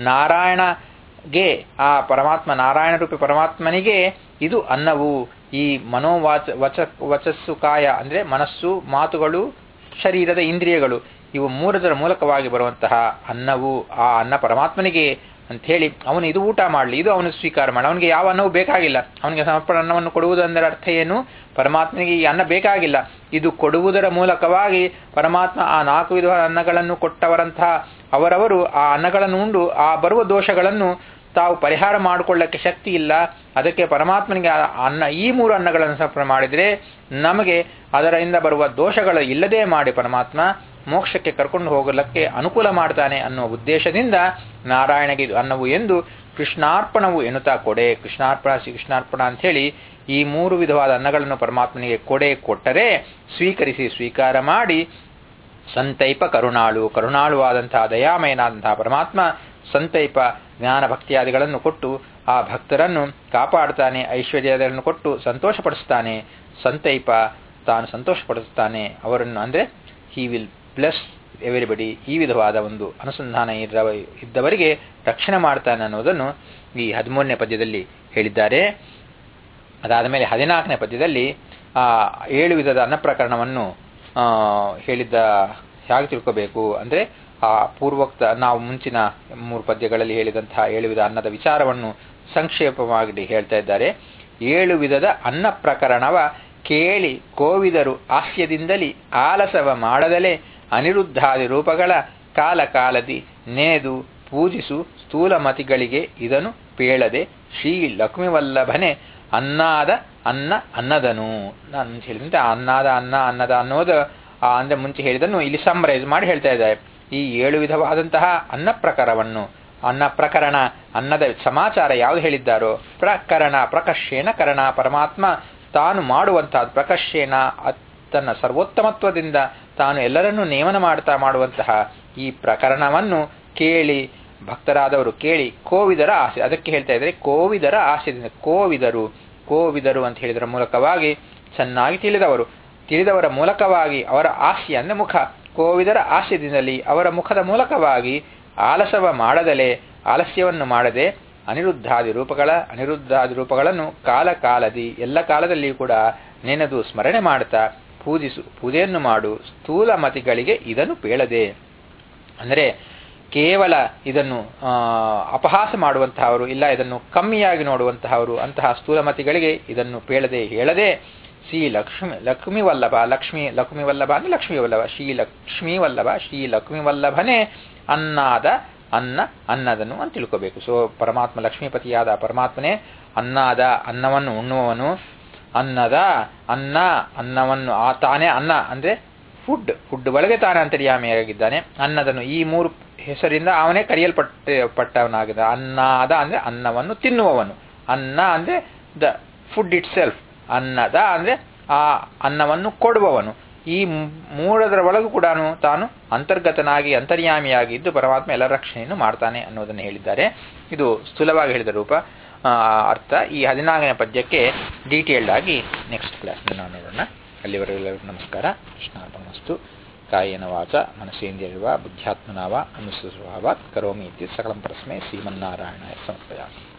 ನಾರಾಯಣಗೆ ಆ ಪರಮಾತ್ಮ ನಾರಾಯಣ ರೂಪಿ ಪರಮಾತ್ಮನಿಗೆ ಇದು ಅನ್ನವು ಈ ಮನೋವಾಚ ವಚ ವಚಸ್ಸು ಕಾಯ ಅಂದ್ರೆ ಮನಸ್ಸು ಮಾತುಗಳು ಶರೀರದ ಇಂದ್ರಿಯಗಳು ಇವು ಮೂರದರ ಮೂಲಕವಾಗಿ ಬರುವಂತಹ ಅನ್ನವು ಆ ಅನ್ನ ಪರಮಾತ್ಮನಿಗೆ ಅಂತ ಹೇಳಿ ಅವನು ಇದು ಊಟ ಮಾಡಲಿ ಇದು ಅವನು ಸ್ವೀಕಾರ ಮಾಡಿ ಅವನಿಗೆ ಯಾವ ಅನ್ನವೂ ಬೇಕಾಗಿಲ್ಲ ಅವನಿಗೆ ಸಮರ್ಪಣ ಅನ್ನವನ್ನು ಕೊಡುವುದೆಂದರ ಅರ್ಥ ಏನು ಪರಮಾತ್ಮನಿಗೆ ಈ ಅನ್ನ ಬೇಕಾಗಿಲ್ಲ ಇದು ಕೊಡುವುದರ ಮೂಲಕವಾಗಿ ಪರಮಾತ್ಮ ಆ ನಾಲ್ಕು ವಿಧವಾದ ಅನ್ನಗಳನ್ನು ಕೊಟ್ಟವರಂತಹ ಅವರವರು ಆ ಅನ್ನಗಳನ್ನು ಉಂಡು ಆ ಬರುವ ದೋಷಗಳನ್ನು ತಾವು ಪರಿಹಾರ ಮಾಡಿಕೊಳ್ಳಕ್ಕೆ ಶಕ್ತಿ ಇಲ್ಲ ಅದಕ್ಕೆ ಪರಮಾತ್ಮನಿಗೆ ಅನ್ನ ಈ ಮೂರು ಅನ್ನಗಳನ್ನು ಸಮರ್ಪಣೆ ಮಾಡಿದರೆ ನಮಗೆ ಅದರಿಂದ ಬರುವ ದೋಷಗಳು ಇಲ್ಲದೆ ಮಾಡಿ ಪರಮಾತ್ಮ ಮೋಕ್ಷಕ್ಕೆ ಕರ್ಕೊಂಡು ಹೋಗಲಕ್ಕೆ ಅನುಕೂಲ ಮಾಡ್ತಾನೆ ಅನ್ನುವ ಉದ್ದೇಶದಿಂದ ನಾರಾಯಣಗೆ ಇದು ಅನ್ನವು ಎಂದು ಕೃಷ್ಣಾರ್ಪಣವು ಎನ್ನುತ್ತಾ ಕೊಡೆ ಕೃಷ್ಣಾರ್ಪಣ ಶ್ರೀ ಕೃಷ್ಣಾರ್ಪಣ ಅಂತ ಹೇಳಿ ಈ ಮೂರು ವಿಧವಾದ ಅನ್ನಗಳನ್ನು ಪರಮಾತ್ಮನಿಗೆ ಕೊಡೆ ಕೊಟ್ಟರೆ ಸ್ವೀಕರಿಸಿ ಸ್ವೀಕಾರ ಮಾಡಿ ಸಂತೈಪ ಕರುಣಾಳು ಕರುಣಾಳುವಾದಂತಹ ದಯಾಮಯನಾದಂತಹ ಪರಮಾತ್ಮ ಸಂತೈಪ ಜ್ಞಾನ ಭಕ್ತಿಯಾದಿಗಳನ್ನು ಕೊಟ್ಟು ಆ ಭಕ್ತರನ್ನು ಕಾಪಾಡ್ತಾನೆ ಐಶ್ವರ್ಯಗಳನ್ನು ಕೊಟ್ಟು ಸಂತೋಷಪಡಿಸ್ತಾನೆ ಸಂತೈಪ ತಾನು ಸಂತೋಷಪಡಿಸ್ತಾನೆ ಅವರನ್ನು ಅಂದರೆ ಹಿ ವಿಲ್ ಬ್ಲೆಸ್ ಎವರಿಬಡಿ ಈ ವಿಧವಾದ ಒಂದು ಅನುಸಂಧಾನ ಇರುವ ಇದ್ದವರಿಗೆ ರಕ್ಷಣೆ ಮಾಡ್ತಾನೆ ಅನ್ನೋದನ್ನು ಈ ಹದಿಮೂರನೇ ಪದ್ಯದಲ್ಲಿ ಹೇಳಿದ್ದಾರೆ ಅದಾದ ಮೇಲೆ ಹದಿನಾಲ್ಕನೇ ಪದ್ಯದಲ್ಲಿ ಆ ಏಳು ವಿಧದ ಅನ್ನ ಪ್ರಕರಣವನ್ನು ಹೇಳಿದ್ದ ಹೇಗೆ ತಿಳ್ಕೋಬೇಕು ಅಂದರೆ ಆ ಪೂರ್ವೋಕ್ತ ನಾವು ಮುಂಚಿನ ಮೂರು ಪದ್ಯಗಳಲ್ಲಿ ಹೇಳಿದಂತಹ ಏಳು ವಿಧ ಅನ್ನದ ವಿಚಾರವನ್ನು ಸಂಕ್ಷೇಪವಾಗಿ ಹೇಳ್ತಾ ಇದ್ದಾರೆ ಏಳು ವಿಧದ ಅನ್ನ ಪ್ರಕರಣವ ಕೇಳಿ ಕೋವಿದರು ಆಹ್ಯದಿಂದಲಿ ಆಲಸವ ಮಾಡದಲೇ ಅನಿರುದ್ಧಾದಿ ರೂಪಗಳ ಕಾಲ ಕಾಲದಿ ನೆನೆದು ಪೂಜಿಸು ಸ್ಥೂಲಮತಿಗಳಿಗೆ ಇದನ್ನು ಪೇಳದೆ ಶ್ರೀ ಲಕ್ಷ್ಮಿವಲ್ಲಭನೆ ಅನ್ನಾದ ಅನ್ನ ಅನ್ನದನು ನಾನು ಮುಂಚೆ ಹೇಳಿದಂತೆ ಅನ್ನಾದ ಅನ್ನ ಅನ್ನದ ಅನ್ನೋದು ಅಂದ್ರೆ ಮುಂಚೆ ಹೇಳಿದನ್ನು ಇಲ್ಲಿ ಸಮ್ರೈಸ್ ಮಾಡಿ ಹೇಳ್ತಾ ಇದ್ದಾರೆ ಈ ಏಳು ವಿಧವಾದಂತಹ ಅನ್ನ ಪ್ರಕಾರವನ್ನು ಅನ್ನ ಪ್ರಕರಣ ಅನ್ನದ ಸಮಾಚಾರ ಯಾವುದು ಹೇಳಿದ್ದಾರೋ ಪ್ರಕರಣ ಪ್ರಕರ್ಷೇನ ಕರಣ ಪರಮಾತ್ಮ ತಾನು ಮಾಡುವಂತಹ ಪ್ರಕರ್ಷೇನ ತನ್ನ ಸರ್ವೋತ್ತಮತ್ವದಿಂದ ತಾನು ಎಲ್ಲರನ್ನೂ ನೇಮನ ಮಾಡ್ತಾ ಮಾಡುವಂತಹ ಈ ಪ್ರಕರಣವನ್ನು ಕೇಳಿ ಭಕ್ತರಾದವರು ಕೇಳಿ ಕೋವಿದರ ಆಸೆ ಅದಕ್ಕೆ ಹೇಳ್ತಾ ಇದ್ದಾರೆ ಕೋವಿದರ ಆಸೆದಿಂದ ಕೋವಿದರು ಕೋವಿದರು ಅಂತ ಹೇಳಿದರ ಮೂಲಕವಾಗಿ ಚೆನ್ನಾಗಿ ತಿಳಿದವರು ತಿಳಿದವರ ಮೂಲಕವಾಗಿ ಅವರ ಆಸೆ ಅಂದ್ರೆ ಮುಖ ಕೋವಿದರ ಆಸ್ಯದಿಂದಲೇ ಅವರ ಮುಖದ ಮೂಲಕವಾಗಿ ಆಲಸವ ಮಾಡದಲೇ ಆಲಸ್ಯವನ್ನು ಮಾಡದೆ ಅನಿರುದ್ಧಾದಿ ರೂಪಗಳ ಅನಿರುದ್ಧಾದಿ ರೂಪಗಳನ್ನು ಕಾಲ ಕಾಲದಿ ಎಲ್ಲ ಕಾಲದಲ್ಲಿಯೂ ಕೂಡ ನೆನೆದು ಸ್ಮರಣೆ ಮಾಡುತ್ತಾ ಪೂಜಿಸು ಪೂಜೆಯನ್ನು ಮಾಡು ಸ್ಥೂಲ ಮತಿಗಳಿಗೆ ಇದನ್ನು ಪೇಳದೆ ಅಂದರೆ ಕೇವಲ ಇದನ್ನು ಅಪಹಾಸ ಮಾಡುವಂತಹವರು ಇಲ್ಲ ಇದನ್ನು ಕಮ್ಮಿಯಾಗಿ ನೋಡುವಂತಹವರು ಅಂತಹ ಸ್ಥೂಲಮತಿಗಳಿಗೆ ಇದನ್ನು ಪೇಳದೆ ಹೇಳದೆ ಶ್ರೀ ಲಕ್ಷ್ಮಿ ಲಕ್ಷ್ಮಿ ವಲ್ಲಭ ಲಕ್ಷ್ಮಿ ಲಕ್ಷ್ಮಿ ವಲ್ಲಭ ಅಂದ್ರೆ ಲಕ್ಷ್ಮಿ ವಲ್ಲಭ ಶ್ರೀ ಲಕ್ಷ್ಮೀ ವಲ್ಲಭ ಶ್ರೀ ಲಕ್ಷ್ಮಿ ವಲ್ಲಭನೇ ಅನ್ನಾದ ಅನ್ನ ಅನ್ನದನು ಅಂತ ತಿಳ್ಕೋಬೇಕು ಸೊ ಪರಮಾತ್ಮ ಲಕ್ಷ್ಮೀಪತಿಯಾದ ಪರಮಾತ್ಮನೇ ಅನ್ನಾದ ಅನ್ನವನ್ನು ಉಣ್ಣುವವನು ಅನ್ನದ ಅನ್ನ ಅನ್ನವನ್ನು ಆ ತಾನೇ ಅನ್ನ ಅಂದ್ರೆ ಫುಡ್ ಫುಡ್ ಒಳಗೆ ತಾನೇ ಅಂತರ್ಯಾಮಿಯಾಗಿದ್ದಾನೆ ಅನ್ನದನು ಈ ಮೂರು ಹೆಸರಿಂದ ಅವನೇ ಕರೆಯಲ್ಪಟ್ಟ ಪಟ್ಟವನಾಗಿದ್ದ ಅನ್ನದ ಅಂದ್ರೆ ಅನ್ನವನ್ನು ತಿನ್ನುವವನು ಅನ್ನ ಅಂದ್ರೆ ದ ಫುಡ್ ಇಟ್ ಸೆಲ್ಫ್ ಅನ್ನದ ಅಂದ್ರೆ ಆ ಅನ್ನವನ್ನು ಕೊಡುವವನು ಈ ಮೂರದರ ಒಳಗೂ ಕೂಡ ತಾನು ಅಂತರ್ಗತನಾಗಿ ಅಂತರ್ಯಾಮಿಯಾಗಿ ಇದ್ದು ಪರಮಾತ್ಮ ಎಲ್ಲ ರಕ್ಷಣೆಯನ್ನು ಮಾಡ್ತಾನೆ ಅನ್ನೋದನ್ನು ಹೇಳಿದ್ದಾರೆ ಇದು ಸ್ಥೂಲವಾಗಿ ಹೇಳಿದ ರೂಪ ಅರ್ಥ ಈ ಹದಿನಾಲ್ಕನೇ ಪದ್ಯಕ್ಕೆ ಡೀಟೇಲ್ಡ್ ಆಗಿ ನೆಕ್ಸ್ಟ್ ಕ್ಲಾಸ್ ನಾವು ನೋಡೋಣ ಅಲ್ಲಿವರೆಗೂ ನಮಸ್ಕಾರ ಕೃಷ್ಣಾರ್ಪಣಮಸ್ತು ಕಾಯೇನ ವಾಚ ಮನಸ್ಸೇಂದ್ರಿಯವ ಬುದ್ಧ್ಯಾತ್ಮನಾವ ಅನುಸ್ವಭಾವಾತ್ ಕರೋಮಿ ಇತಿ ಸಕಲಂ ಪರಸ್ಮೈ ಶ್ರೀಮನ್ನಾರಾಯಣ ಸಮರ್ಪಯಾಮಿ